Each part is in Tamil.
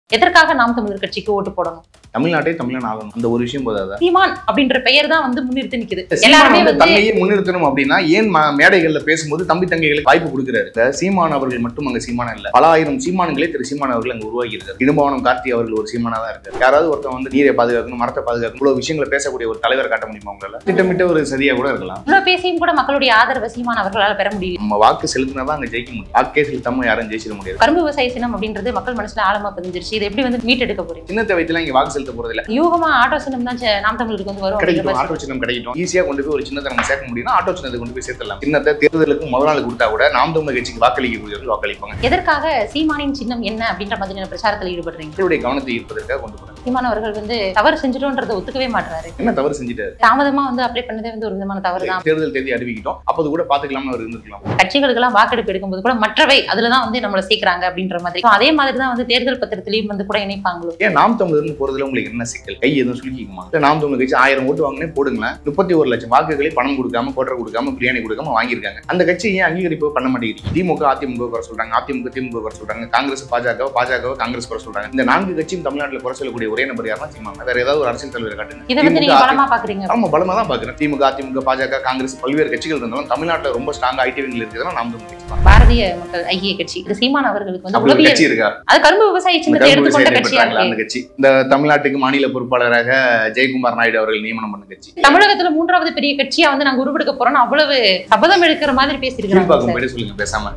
எதற்காக நாம் தமிழர் கட்சிக்கு ஓட்டு போடணும் தமிழ்நாட்டே தமிழன் ஆகணும் அந்த ஒரு விஷயம் போதாதா சீமான் அப்படின்ற பெயர் தான் வந்து முன்னிறுத்தி நிக்குது சீமான் எல்லாருமே வந்து வந்து தன்னையே முன்னிறுத்தணும் அப்படின்னா ஏன் ம- மேடைகள்ல பேசும்போது தம்பி தங்கைகளுக்கு வாய்ப்பு கொடுக்கிறாரு இந்த சீமான் அவர்கள் மட்டும் அங்க சீமானம் இல்ல பல ஆயிரம் சீமான்களே திரு சீமான் அவர்கள் அங்க உருவாகி இருக்காரு இடும்பவனம் கார்த்தி அவர்கள் ஒரு சீமானா தான் இருக்காரு யாராவது ஒருத்தன் வந்து நீரை பாதுகாக்கணும் மரத்தை பாதுகாக்கணும் இவ்வளவு விஷயங்களை பேசக்கூடிய ஒரு தலைவர் காட்ட முடியுமா உங்களால திட்டமிட்ட ஒரு சதியா கூட இருக்கலாம் இவ்வளவு பேசியும் கூட மக்களுடைய ஆதரவை சீமான் அவர்களால் பெற முடியும் நம்ம வாக்கு செலுத்தினா தான் அங்க ஜெயிக்க முடியும் வாக்கே செலுத்தாம யாரும் ஜெயிச்சிட முடியாது கரும்பு விவசாய சின்னம் அப்படின்றது மக்கள் மனசுல ஆழமா பதிஞ்சிருச்சு இது எப்படி வந்து மீட்டெடுக்க போறீங்க சின்னத்தை வைத்துலாம் இங்க வாக்கு செலுத்த போறது இல்ல யூகமா ஆட்டோ சின்னம் தான் சே- நாம் தமிழருக்கு வந்து வரும் அப்படின்ற கிடைக்கும் மாதிரி ஆட்டோ சின்னம் கிடைக்கும் ஈஸியா கொண்டு போய் ஒரு சின்னத்தை நம்ம சேர்க்க முடியும்னா ஆட்டோ சின்னத்தை கொண்டு போய் சேர்த்துடலாம் சின்னத்தை தேர்தலுக்கு முதல் நாள் கொடுத்தா கூட நாம் தமிழ் கட்சிக்கு வாக்களிக்கக்கூடியவர்கள் வாக்களிப்பாங்க எதற்காக சீமானின் சின்னம் என்ன அப்படின்ற மாதிரியான பிரச்சாரத்தில் ஈடுபடுறீங்க மக்களுடைய கவனத்தை ஈர்ப்பதற்காக கொண்டு போறாங்க சீமான் அவர்கள் வந்து தவறு செஞ்சிட்டோன்றதை ஒத்துக்கவே மாட்டாரு என்ன தவறு செஞ்சுட்டாரு தாமதமா வந்து அப்ளை பண்ணதே வந்து ஒரு விதமான தவறு தான் தேர்தல் தேதி அறிவிக்கிட்டோம் அப்போது கூட பாத்துக்கலாம்னு அவர் இருந்திருக்கலாம் கட்சிகளுக்கெல்லாம் வாக்கெடுப்பு எடுக்கும்போது கூட மற்றவை அதுலதான் வந்து நம்மளை சேர்க்கறாங்க அப்படின்ற மாதிரி So, அதே மாதிரி தான் வந்து தேர்தல் பத்திரத்திலையும் வந்து கூட இணைப்பாங்களோ ஏன் நாம் தமிழர்னு போறதுல உங்களுக்கு என்ன சிக்கல் கை எதுவும் சுலுக்கிக்குமா இல்ல நாம் தமிழ் கட்சி ஆயிரம் ஓட்டு வாங்கினே போடுங்களேன் முப்பத்தி ஒரு லட்சம் வாக்குகளை பணம் கொடுக்காம கோட்டரை கொடுக்காம பிரியாணி கொடுக்காம வாங்கியிருக்காங்க அந்த கட்சி ஏன் அங்கீகரிப்பு பண்ண மாட்டேங்குது திமுக அதிமுக குறை சொல்றாங்க அதிமுக திமுக குறை சொல்றாங்க காங்கிரஸ் பாஜக பாஜக காங்கிரஸ் குறை சொல்றாங்க இந்த நான்கு கட்சியும் தமிழ்நாட்டில் குறை சொல்லக்கூடிய ஒரே நபர் யாருன்னா சீமான் வேற ஏதாவது ஒரு அரசியல் தலைவர் காட்டுங்க இதை வந்து நீங்க திமுக, பலமா பாக்குறீங்க ஆமா பலமா தான் பாக்குறேன் திமுக அதிமுக பாஜக காங்கிரஸ் பல்வேறு கட்சிகள் இருந்தாலும் தமிழ்நாட்டில் ரொம்ப ஸ்ட்ராங் ஐடி விங்கில் இருக்கிறதுனா நாம் தமிழ் கட்சி தான். பாரதிய மக்கள் ஐக்கிய கட்சி இது சீமான் அவர்களுக்கு வந்து அப்படி ஒரு உளவியல் கட்சி இருக்கா அது கரும்பு விவசாய இந்த சின்னத்தை கரும்பு எடுத்துக்கொண்ட விவசாயத்தை கட்சியா பெற்றாங்களா இருக்கு அந்த கட்சி இந்த தமிழ்நாட்டுக்கு மாநில பொறுப்பாளராக ஜெயக்குமார் நாயுடு அவர்கள் நியமனம் பண்ண கட்சி தமிழகத்துல மூன்றாவது பெரிய கட்சியா வந்து நாங்க உருவெடுக்க போறோம்னு அவ்வளவு சபதம் எடுக்கிற மாதிரி பேசியிருக்காங்க கீழ்பாக்கம் சார். போயிட்டு சொல்லுங்க பேசாம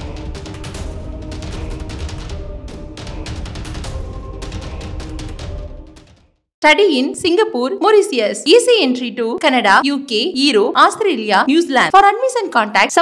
Study in Singapore, Mauritius. Easy entry to Canada, UK, Europe, Australia, New Zealand. For admission contact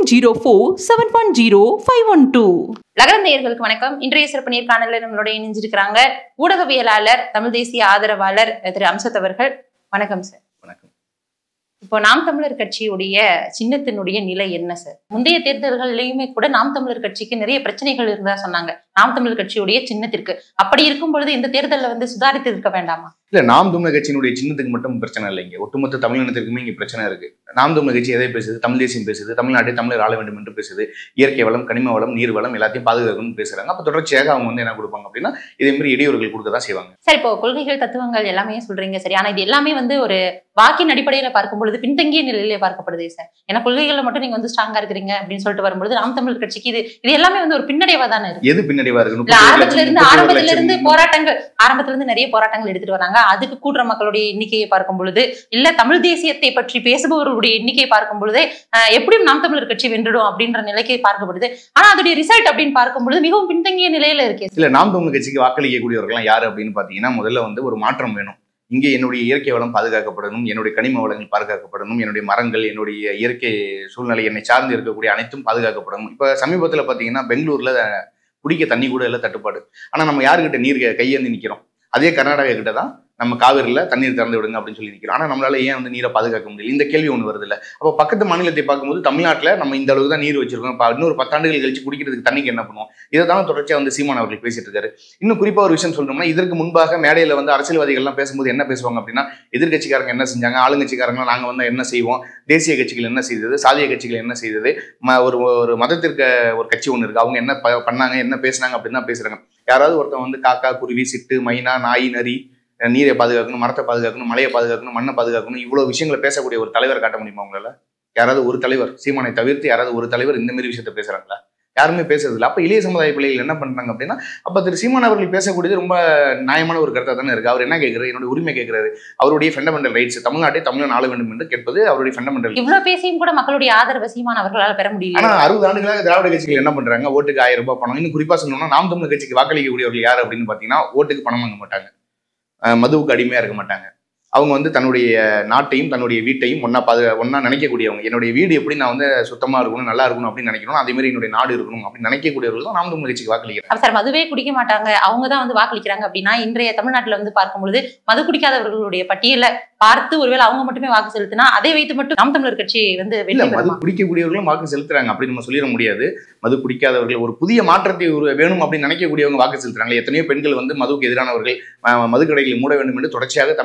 7904 710 512. லகரம் நேயர்களுக்கு வணக்கம் இன்றைய சிறப்பு நேர்காணலில் நம்மளோட இணைஞ்சிருக்கிறாங்க ஊடகவியலாளர் தமிழ் தேசிய ஆதரவாளர் திரு அம்சத் அவர்கள் வணக்கம் சார் வணக்கம் இப்போ நாம் தமிழர் கட்சியுடைய சின்னத்தினுடைய நிலை என்ன சார் முந்தைய தேர்தல்களிலையுமே கூட நாம் தமிழர் கட்சிக்கு நிறைய பிரச்சனைகள் இருந்தா சொன்னாங்க நாம் தமிழர் கட்சியுடைய சின்னத்திற்கு அப்படி இருக்கும் பொழுது இந்த தேர்தலில் வந்து சுதாரித்து இருக்க வேண்டாமா இல்ல நாம் தமிழர் கட்சியினுடைய சின்னத்துக்கு மட்டும் பிரச்சனை இல்லை இங்க ஒட்டுமொத்த தமிழினத்திற்குமே இங்க பிரச்சனை இருக்கு நாம் தமிழர் கட்சி எதை பேசுது தமிழ் தேசியம் பேசுது தமிழ்நாட்டை தமிழர் ஆள வேண்டும் என்று பேசுது இயற்கை வளம் கனிம வளம் நீர் வளம் எல்லாத்தையும் பாதுகாக்கணும்னு பேசுறாங்க அப்ப தொடர்ச்சியாக அவங்க வந்து என்ன கொடுப்பாங்க அப்படின்னா இதே மாதிரி இடையூறுகள் கொடுக்க தான் செய்வாங்க சார் இப்போ கொள்கைகள் தத்துவங்கள் எல்லாமே சொல்றீங்க சரி ஆனா இது எல்லாமே வந்து ஒரு வாக்கின் அடிப்படையில பார்க்கும் பொழுது பின்தங்கிய நிலையிலே பார்க்கப்படுது சார் ஏன்னா கொள்கைகள்ல மட்டும் நீங்க வந்து ஸ்ட்ராங்கா இருக்கிறீங்க அப்படின்னு சொல்லிட்டு வரும்பொழுது நாம் தமிழர் கட்சிக்கு இது இது எல்லாமே வந்து ஒரு பின்னடைவா தானே இருக்கு எது பின்னடைவா இருக்கு இல்ல ஆரம்பத்துல இருந்து முப்பத்தி ஒரு ஆரம்பத்துல லட்சம் இருந்து போராட்டங்கள் ஆரம்பத்துல இருந்து நிறைய போராட்டங்கள் எடுத்துட்டு வராங்க அதுக்கு கூடுற மக்களுடைய எண்ணிக்கையை பார்க்கும் பொழுது இல்ல தமிழ் தேசியத்தை பற்றி பேசுபவர்களுடைய எண்ணிக்கையை பார்க்கும் பொழுது அஹ், எப்படியும் நாம் தமிழர் கட்சி வென்றுடும் அப்படின்ற நிலைக்கு பார்க்கப்படுது ஆனா அதோடைய ரிசல்ட் அப்படின்னு பார்க்கும் பொழுது மிகவும் பின்தங்கிய நிலையில இருக்கே இல்ல நாம் தமிழ் கட்சிக்கு வாக்களிக்கக்கூடியவர்கள்லாம் யாரு அப்படின்னு பாத்தீங்கன்னா முதல்ல வந்து ஒரு மாற்றம் வேணும் இங்கே என்னுடைய இயற்கை வளம் பாதுகாக்கப்படணும் என்னுடைய கனிம வளங்கள் பாதுகாக்கப்படணும் என்னுடைய மரங்கள் என்னுடைய இயற்கை சூழ்நிலை என்னை சார்ந்து இருக்கக்கூடிய அனைத்தும் பாதுகாக்கப்படணும் இப்ப சமீபத்துல பாத்தீங்கன்னா பெங்களூர்ல குடிக்க தண்ணி கூட இல்லை தட்டுப்பாடு ஆனா நம்ம யாருக்கிட்ட நீர் கை- கையேந்தி நிக்கிறோம் அதே கர்நாடகா கிட்ட தான் நம்ம காவிரியில் தண்ணீர் திறந்து விடுங்க அப்படின்னு சொல்லி நிற்கிறோம் ஆனால் நம்மளால ஏன் வந்து நீரை பாதுகாக்க முடியல இந்த கேள்வி ஒன்று வருது இல்லை அப்போ பக்கத்து மாநிலத்தை பார்க்கும்போது தமிழ்நாட்டில் நம்ம இந்த அளவுக்கு தான் நீர் வச்சிருக்கோம் இப்போ இன்னொரு பத்தாண்டுகள் கழிச்சு குடிக்கிறதுக்கு தண்ணிக்கு என்ன பண்ணுவோம் இதை தான் தொடர்ச்சியாக வந்து சீமான் அவர்கள் பேசிட்டு இருக்காரு இன்னும் குறிப்பாக ஒரு விஷயம் சொல்லணும்னா இதற்கு முன்பாக மேடையில் வந்து அரசியல்வாதிகள்லாம் பேசும்போது என்ன பேசுவாங்க அப்படின்னா எதிர்க்கட்சிக்காரங்க என்ன செஞ்சாங்க ஆளுங்கட்சிக்காரங்க நாங்கள் வந்து என்ன செய்வோம் தேசிய கட்சிகள் என்ன செய்தது சாதிய கட்சிகள் என்ன செய்தது ம ஒரு ஒரு மதத்திற்கு ஒரு கட்சி ஒன்று இருக்கு அவங்க என்ன ப- பண்ணாங்க என்ன பேசுனாங்க அப்படின்னு தான் பேசுறாங்க யாராவது ஒருத்தன் வந்து காக்கா குருவி சிட்டு மைனா நாய் நரி அஹ் நீரை பாதுகாக்கணும் மரத்தை பாதுகாக்கணும் மலையை பாதுகாக்கணும் மண்ணை பாதுகாக்கணும் இவ்வளவு விஷயங்களை பேசக்கூடிய ஒரு தலைவர் காட்ட முடியுமா உங்களால யாராவது ஒரு தலைவர் சீமானை தவிர்த்து யாராவது ஒரு தலைவர் இந்த மாதிரி விஷயத்த பேசுறாங்களா யாருமே பேசுறது இல்லை அப்ப இளைய சமுதாய பிள்ளைகள் என்ன பண்றாங்க அப்படின்னா அப்ப திரு சீமான் அவர்கள் பேசக்கூடியது ரொம்ப நியாயமான ஒரு கருத்தா தானே இருக்கு அவர் என்ன கேட்கிறாரு என்னுடைய உரிமை கேட்கிறாரு அவருடைய ஃபண்டமெண்டல் ரைட்ஸ் தமிழ்நாட்டை தமிழன் ஆள வேண்டும் என்று கேட்பது அவருடைய ஃபண்டமெண்டல் இவ்வளவு பேசியும் கூட மக்களுடைய ஆதரவை சீமான் அவர்களால் பெற முடியல ஆனா அறுபது ஆண்டுகளாக திராவிட கட்சிகள் என்ன பண்றாங்க ஓட்டுக்கு ஆயிரம் ரூபாய் பணம் இன்னும் குறிப்பா சொல்லணும்னா நாம் தமிழர் கட்சிக்கு வாக்களிக்கக்கூடியவர்கள் யார் அப்படின்னு பாத்தீங்கன்னா ஓட்டுக்கு பணம் வாங்க மாட்டாங்க அஹ் மதுவுக்கு அடிமையா இருக்க மாட்டாங்க அவங்க வந்து தன்னுடைய நாட்டையும் தன்னுடைய வீட்டையும் ஒன்னா பாது ஒன்னா நினைக்கக்கூடியவங்க என்னுடைய வீடு எப்படி நான் வந்து சுத்தமா இருக்கணும் நல்லா இருக்கணும் அப்படின்னு நினைக்கணும் அதே மாதிரி என்னுடைய நாடு இருக்கணும் அப்படின்னு நினைக்கக்கூடியவர்கள் தான் நாம் தமிழர் கட்சிக்கு வாக்களிக்கிறாங்க அப்ப சார் மதுவே குடிக்க மாட்டாங்க அவங்க தான் வந்து வாக்களிக்கிறாங்க அப்படின்னா இன்றைய தமிழ்நாட்டுல வந்து பார்க்கும் பொழுது மது குடிக்காதவர்களுடைய பட்டியலை பார்த்து ஒருவேளை அவங்க மட்டுமே வாக்கு செலுத்தினா அதை வைத்து மட்டும் நாம் தமிழர் கட்சி வந்து இல்ல வெற்றி மது பெறுமா குடிக்கக்கூடியவர்களும் வாக்கு செலுத்துறாங்க அப்படி நம்ம சொல்லிட முடியாது மது குடிக்காதவர்கள் ஒரு புதிய மாற்றத்தை ஒரு வேணும் அப்படின்னு நினைக்கக்கூடியவங்க வாக்கு செலுத்துறாங்க எத்தனையோ பெண்கள் வந்து மதுவுக்கு எதிரானவர்கள் ம- மது கடைகளை மூட வேண்டும் என்று தொடர்ச்சியாக தமிழ்நாட்டில் அதிக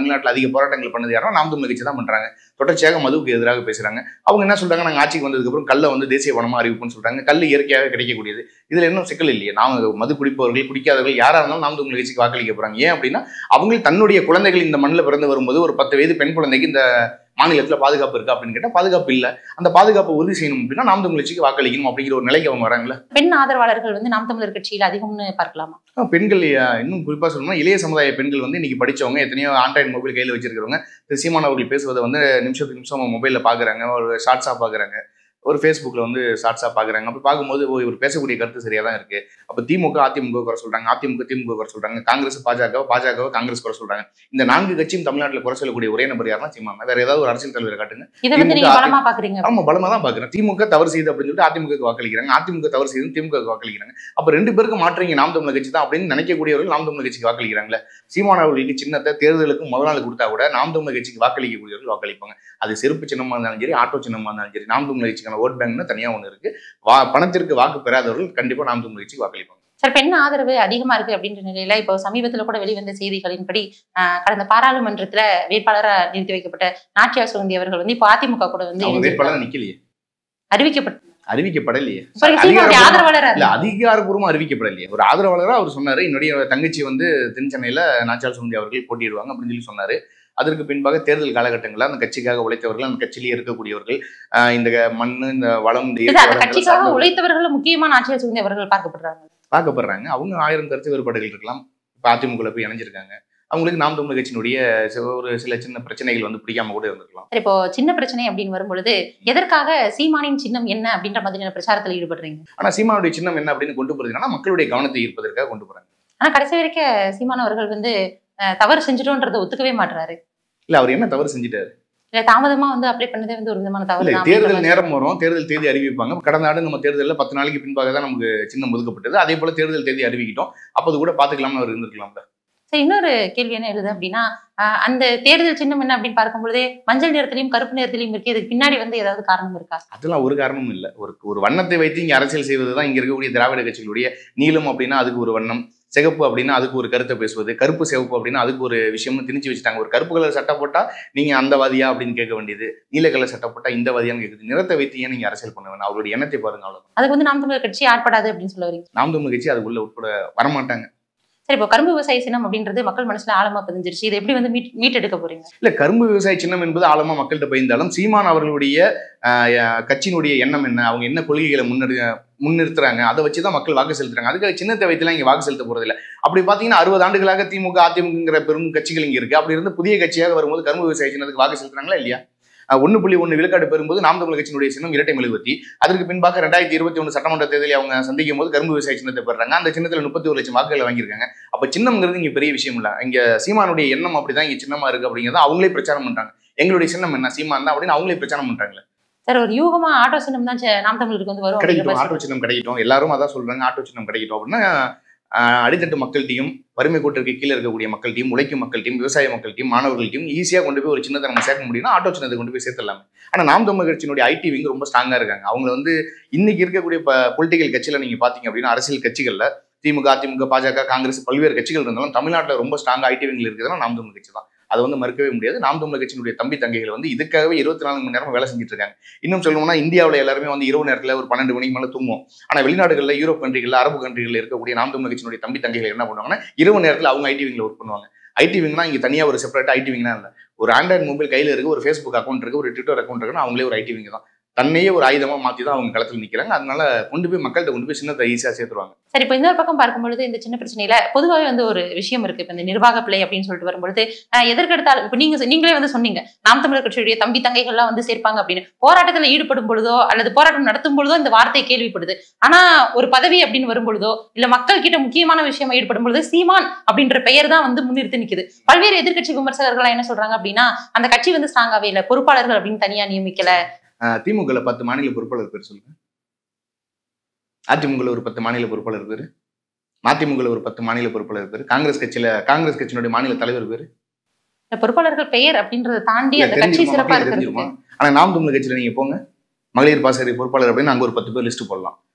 போராட்டங்கள் பண்ணது யாரும் நாம் தமிழர் கட்சி தான் பண்றாங்க தொடர்ச்சியாக மதுவுக்கு எதிராக பேசுறாங்க அவங்க என்ன சொல்றாங்க நாங்க ஆட்சிக்கு வந்ததுக்கு அப்புறம் கல்லை வந்து தேசிய வனமா அறிவிப்புன்னு சொல்றாங்க கல் இயற்கையாக கிடைக்கக்கூடியது இதுல இன்னும் சிக்கல் இல்லையே நாம மது குடிப்பவர்கள் குடிக்காதவர்கள் யாரா இருந்தாலும் நாம் தமிழர் கட்சிக்கு வாக்களிக்க போறாங்க ஏன் அப்படின்னா அவங்க தன்னுடைய குழந்தைகள் இந்த மண்ணில் பிறந்து வரும்போது ஒரு பத்து வயது பெண் குழந்தைக்கு இந்த மாநிலத்துல பாதுகாப்பு இருக்கா அப்படின்னு கேட்டா பாதுகாப்பு இல்ல அந்த பாதுகாப்பை உறுதி செய்யணும் அப்படின்னா நாம் தமிழ் கட்சிக்கு வாக்களிக்கணும் அப்படிங்கிற ஒரு நிலைக்கு அவங்க வராங்களா பெண் ஆதரவாளர்கள் வந்து நாம் தமிழர் கட்சியில் அதிகம்னு பார்க்கலாமா ஆஹ் பெண்கள் அஹ், இன்னும் குறிப்பா சொல்லணும்னா இளைய சமுதாய பெண்கள் வந்து இன்னைக்கு படிச்சவங்க எத்தனையோ ஆண்ட்ராய்டு மொபைல் கையில் வச்சிருக்கிறவங்க திரு சீமான் அவர்கள் பேசுவதை வந்து நிமிஷத்துக்கு நிமிஷம் மொபைலில் பார்க்குறாங்க ஒரு ஷார்ட்ஸாக பார்க்குறாங்க ஒரு ஃபேஸ்புக்கில் வந்து ஷார்ட்ஸாக பார்க்குறாங்க அப்படி பார்க்கும்போது ஓ, இவர் பேசக்கூடிய கருத்து சரியாக தான் இருக்குது அப்போ திமுக அதிமுக குறை சொல்கிறாங்க அதிமுக திமுக குறை சொல்கிறாங்க காங்கிரஸ் பாஜக பாஜக காங்கிரஸ் குறை சொல்கிறாங்க இந்த நான்கு கட்சியும் தமிழ்நாட்டில் குறை சொல்லக்கூடிய ஒரே நபர் யாருன்னா சீமான் வேற ஏதாவது ஒரு அரசியல் தலைவரை காட்டுங்க இதை வந்து நீங்க திமுக, பலமா பாக்குறீங்க ஆமா பலமா தான் பாக்குறேன் திமுக தவறு செய்யுது அப்படின்னு சொல்லிட்டு அதிமுக க்கு வாக்களிக்கிறாங்க அதிமுக தவறு செய்யுது திமுக க்கு வாக்களிக்கிறாங்க அப்ப ரெண்டு பேருக்கு மாற்றீங்க நாம் தமிழர் கட்சி தான் அப்படின்னு நினைக்கக்கூடியவர்கள் நாம் தமிழர் கட்சிக்கு வாக்களிக்கிறாங்களே சீமான் அவர்களுக்கு சின்னத்தை தேர்தலுக்கு முதல் நாள் கொடுத்தா கூட நாம் தமிழர் கட்சிக்கு வாக்களிக்கக்கூடியவர்கள் வாக்களிப்பாங்க அது செருப்பு சின்னமா இருந்தாலும் சரி ஆட்டோ சின்னமா இருந்தாலும் சரி நாம் தமிழர் கட்சிக்கான ஓட் பேங்க்னு தனியா ஒன்று இருக்கு வா பணத்திற்கு வாக்கு பெறாதவர்கள் கண்டிப்பா நாம் தமிழர் கட்சிக்கு வாக்களிப்பாங்க சார் பெண் ஆதரவு அதிகமா இருக்கு அப்படின்ற நிலையில இப்போ சமீபத்துல கூட வெளிவந்த செய்திகளின்படி ஆஹ், கடந்த பாராளுமன்றத்துல வேட்பாளரா நிறுத்தி வைக்கப்பட்ட நாச்சியார் சுகந்தி அவர்கள் வந்து இப்போ அதிமுக கூட வந்து அவங்க இணைஞ்சிருக்காங்க. வேட்பாளர் நிக்கலையே அறிவிக்கப்பட்ட அறிவிக்கப்படலையே இப்ப சீமானுடைய அதிகாரப்பூர்வமா- ஆதரவாளரா இல்ல அதிகாரப்பூர்வமா அறிவிக்கப்படலையே ஒரு ஆதரவாளரா அவர் சொன்னாரு என்னுடைய தங்கச்சி வந்து தென் சென்னையில நாச்சால் சுந்தி அவர்கள் போட்டியிடுவாங்க அப்படின்னு சொல்லி சொன்னாரு அதற்கு பின்பாக தேர்தல் காலகட்டங்களில் அந்த கட்சிக்காக உழைத்தவர்கள் அந்த கட்சியிலேயே இருக்கக்கூடியவர்கள் ஆஹ் இந்த மண் இந்த வளம் இந்த இல்ல இயற்கை அந்த வளங்களை கட்சிக்காக சார்ந்தவர்கள் உழைத்தவர்கள் முக்கியமான ஆட்சியர் சுகந்தி அவர்கள் பார்க்கப்படுறாங்க பார்க்கப்படுறாங்க அவங்க ஆயிரம் கருத்து வேறுபாடுகள் இருக்கலாம் இப்போ அதிமுக போய் இணைஞ்சிருக்காங்க அவங்களுக்கு நாம் தமிழ் கட்சியினுடைய சில- ஒரு சில சின்ன பிரச்சனைகள் வந்து பிடிக்காம கூட இருந்திருக்கலாம் சரி இப்போ சின்ன பிரச்சனை அப்படின்னு வரும்பொழுது எதற்காக சீமானின் சின்னம் என்ன அப்படின்ற மாதிரியான பிரச்சாரத்துல ஈடுபடுறீங்க ஆனா சீமானுடைய சின்னம் என்ன அப்படின்னு கொண்டு போறதுன்னா மக்களுடைய கவனத்தை ஈர்ப்பதற்காக கொண்டு போறாங்க ஆனா கடைசி வரைக்கும் சீமான் அவர்கள் வந்து அஹ், தவறு செஞ்சிட்டோன்றதை ஒத்துக்கவே மாட்டுறாரு இல்ல அவர் என்ன தவறு செஞ்சுட்டாரு இல்ல தாமதமா வந்து அப்ளை பண்ணதே வந்து ஒரு விதமான தவறு இல்ல தான் அப்படின்ற தேர்தல் மாதிரி நேரம் வரும் தேர்தல் தேதி அறிவிப்பாங்க கடந்த ஆண்டு நம்ம தேர்தலில் பத்து நாளைக்கு பின்பாக தான் நமக்கு சின்னம் ஒதுக்கப்பட்டது அதே போல தேர்தல் தேதி அறிவிக்கிட்டோம் அப்போது கூட பாத்துக்கலாம்னு அவர் இருந்திருக்கலாம்ல சரி இன்னொரு கேள்வி என்ன எழுது அப்படின்னா ஆஹ் அந்த தேர்தல் சின்னம் என்ன அப்படின்னு பார்க்கும்பொழுதே மஞ்சள் நிறத்திலையும் கருப்பு நிறத்திலையும் இருக்கு இதுக்கு பின்னாடி வந்து ஏதாவது காரணம் இருக்கா அதெல்லாம் ஒரு காரணமும் இல்லை ஒரு ஒரு வண்ணத்தை வைத்து இங்க அரசியல் செய்வது தான் இங்க இருக்கக்கூடிய திராவிட கட்சிகளுடைய நீலம் அப்படின்னா அதுக்கு ஒரு வண்ணம் சிகப்பு அப்படின்னா அதுக்கு ஒரு கருத்தை பேசுவது கருப்பு சிவப்பு அப்படின்னா அதுக்கு ஒரு விஷயம்னு திணிச்சு வச்சுட்டாங்க ஒரு கருப்பு கலர் சட்டை போட்டா நீங்க அந்த வாதியா அப்படின்னு கேட்க வேண்டியது நீல கலர் சட்டை போட்டா இந்த வாதியான்னு கேட்குது நிறத்தை வைத்து ஏன் நீங்க அரசியல் பண்ண வேணாம் அவருடைய எண்ணத்தை பாருங்க அவ்வளவு அதுக்கு வந்து நாம் தமிழர் கட்சி ஆட்படாது அப்படின்னு சொல்ல வரீங்க நாம் தமிழ் கட்சி அதுக்குள்ள உட்பட வரமாட்டாங்க சரி இப்போ கரும்பு விவசாய சின்னம் அப்படின்றது மக்கள் மனசுல ஆழமா பதிஞ்சிருச்சு இதை எப்படி வந்து மீட் மீட்டெடுக்க போறீங்க இல்ல கரும்பு விவசாய சின்னம் என்பது ஆழமா மக்கள்கிட்ட பயந்தாலும் சீமான் அவர்களுடைய ஆஹ், அஹ், கட்சியினுடைய எண்ணம் என்ன அவங்க என்ன கொள்கைகளை முன்னெடு முன்னிறுத்துறாங்க அதை வச்சு தான் மக்கள் வாக்கு செலுத்துறாங்க அதுக்காக சின்னத்தை வைத்துலாம் இங்க வாக்கு செலுத்த போறது இல்ல அப்படி பாத்தீங்கன்னா அறுபது ஆண்டுகளாக திமுக அதிமுகங்கிற பெரும் கட்சிகள் இங்க இருக்கு அப்படி இருந்து புதிய கட்சியாக வரும்போது கரும்பு விவசாய சின்னத்துக்கு வாக்கு செலுத்துறாங்களா இல்லையா ஒன்று புள்ளி ஒன்று விழுக்காடு பெறும்போது நாம் தமிழ் கட்சியினுடைய சின்னம் இரட்டை மெழுகுவத்தி அதற்கு பின்பாக ரெண்டாயிரத்தி இருபத்தி ஒன்று சட்டமன்ற தேர்தலை அவங்க சந்திக்கும் போது கரும்பு விவசாய சின்னத்தை பெறாங்க அந்த சின்னத்தில் முப்பத்தி ஒரு லட்சம் வாக்குகளை வாங்கியிருக்காங்க அப்ப சின்னம்ங்கிறது இங்க பெரிய விஷயம் இல்ல இங்க சீமானுடைய எண்ணம் அப்படிதான் இங்க சின்னமா இருக்கு அப்படிங்கிறத அவங்களே பிரச்சாரம் பண்றாங்க எங்களுடைய சின்னம் என்ன சீமான் தான் அப்படின்னு அவங்களே பிரச்சாரம் பண்றாங்க சார் ஒரு யூகமா ஆட்டோ சின்னம் தான் சே- நாம் தமிழருக்கு வந்து வரும் அப்படின்ற கிடைக்கட்டும் மாதிரி ஆட்டோ சின்னம் கிடைக்கட்டும் எல்லாரும் அதான் சொல்றாங்க ஆட்டோ சின்னம் கிடைக்கட்டும் அப்படின்னா ஆஹ், அடித்தட்டு மக்கள்கிட்டையும் வறுமை கோட்டிற்கு கீழே இருக்கக்கூடிய மக்கள்கிட்டையும் உழைக்கும் மக்கள்கிட்டையும் விவசாய மக்கள்கிட்டையும் மாணவர்கள்ட்டையும் ஈஸியாக கொண்டு போய் ஒரு சின்னத்தை நம்ம சேர்க்க முடியும்னா ஆட்டோ சின்னத்தை கொண்டு போய் சேர்த்துடலாம் ஆனா நாம் தமிழ் கட்சியினுடைய ஐடி விங் ரொம்ப ஸ்ட்ராங்கா இருக்காங்க அவங்க வந்து இன்னைக்கு இருக்கக்கூடிய பொலிட்டிக்கல் கட்சியில நீங்க பாத்தீங்க அப்படின்னா அரசியல் கட்சிகள்ல திமுக அதிமுக பாஜக காங்கிரஸ் பல்வேறு கட்சிகள் இருந்தாலும் தமிழ்நாட்டில் ரொம்ப ஸ்ட்ராங்கா ஐடி விங்ல இருக்கிறதுனா நாம் தமிழ் கட்சி தான் அதை வந்து மறுக்கவே முடியாது நாம் தமிழ் கட்சியினுடைய தம்பி தங்கைகள் வந்து இதுக்காகவே இருபத்தி நாலு மணி நேரம் வேலை செஞ்சுட்டு இருக்காங்க இன்னும் சொல்லணும்னா இந்தியாவில் எல்லாருமே வந்து இரவு நேரத்தில் ஒரு பன்னெண்டு மணிக்கு மேலே தூங்குவோம் ஆனால் வெளிநாடுகளில் யூரோப் கண்ட்ரிகளில் அரபு கண்ட்ரிகளில் இருக்கக்கூடிய நாம் தமிழ் கட்சியினுடைய தம்பி தங்கைகள் என்ன பண்ணுவாங்கன்னா இரவு நேரத்தில் அவங்க ஐடி விங்கில் ஒர்க் பண்ணுவாங்க ஐடி விங்னா இங்கே தனியாக ஒரு செப்பரேட் ஐடி விங்னா இல்லை ஒரு ஆண்ட்ராய்டு மொபைல் கையில் இருக்கு ஒரு ஃபேஸ்புக் அக்கௌண்ட் இருக்கு ஒரு ட்விட்டர் அக்கௌண்ட் இருக்குன்னா அவங்களே ஒரு ஐடி விங் தான் தன்னையே ஒரு ஆயுதமா மாற்றி தான் அவங்க களத்தில் நிற்கிறாங்க அதனால கொண்டு போய் மக்கள்கிட்ட கொண்டு போய் சின்னத்தை ஈஸியாக சேர்த்துருவாங்க சரி இப்போ இன்னொரு பக்கம் பார்க்கும்பொழுது இந்த சின்ன பிரச்சனையில பொதுவாகவே வந்து ஒரு விஷயம் இருக்கு இப்போ இந்த நிர்வாக பிழை அப்படின்னு சொல்லிட்டு வரும்பொழுது அஹ், எதற்கெடுத்தாலும் இப்போ நீங்க நீங்களே வந்து சொன்னீங்க நாம் தமிழர் கட்சியுடைய தம்பி தங்கைகள்லாம் வந்து சேர்ப்பாங்க அப்படின்னு போராட்டத்துல ஈடுபடும் பொழுதோ அல்லது போராட்டம் நடத்தும் பொழுதோ இந்த வார்த்தை கேள்விப்படுது ஆனா ஒரு பதவி அப்படின்னு வரும் பொழுதோ இல்ல மக்கள் கிட்ட முக்கியமான விஷயமா ஈடுபடும் பொழுது சீமான் அப்படின்ற பெயர் தான் வந்து முன்னிறுத்தி நிக்குது பல்வேறு எதிர்க்கட்சி விமர்சகர்கள் என்ன சொல்றாங்க அப்படின்னா அந்த கட்சி வந்து ஸ்ட்ராங்காவே இல்ல பொறுப்பாளர்கள் அப்படின்னு தனியா நியமிக்கல திமுகல பத்து மாநில பொறுப்பாளர் பேர் சொல்லுங்க அதிமுகல ஒரு பத்து மாநில பொறுப்பாளர் பேர் மதிமுகல ஒரு பத்து மாநில பொறுப்பாளர் பேர் காங்கிரஸ் கட்சியில காங்கிரஸ் கட்சியினுடைய மாநில தலைவர் பேர் இந்த பொறுப்பாளர்கள் பெயர் அப்படின்றத தாண்டி இல்ல, அந்த கட்சி தெரிஞ்சிருமா? சிறப்பா மக்களுக்கு இருக்கிறது தெரிஞ்சிருமா? ஆனா நாம் தமிழ் கட்சியில நீங்க போங்க மகளிர் பாசறை பொறுப்பாளர் அப்படின்னு அங்க ஒரு பத்து பேர் லிஸ்ட் போடலாம்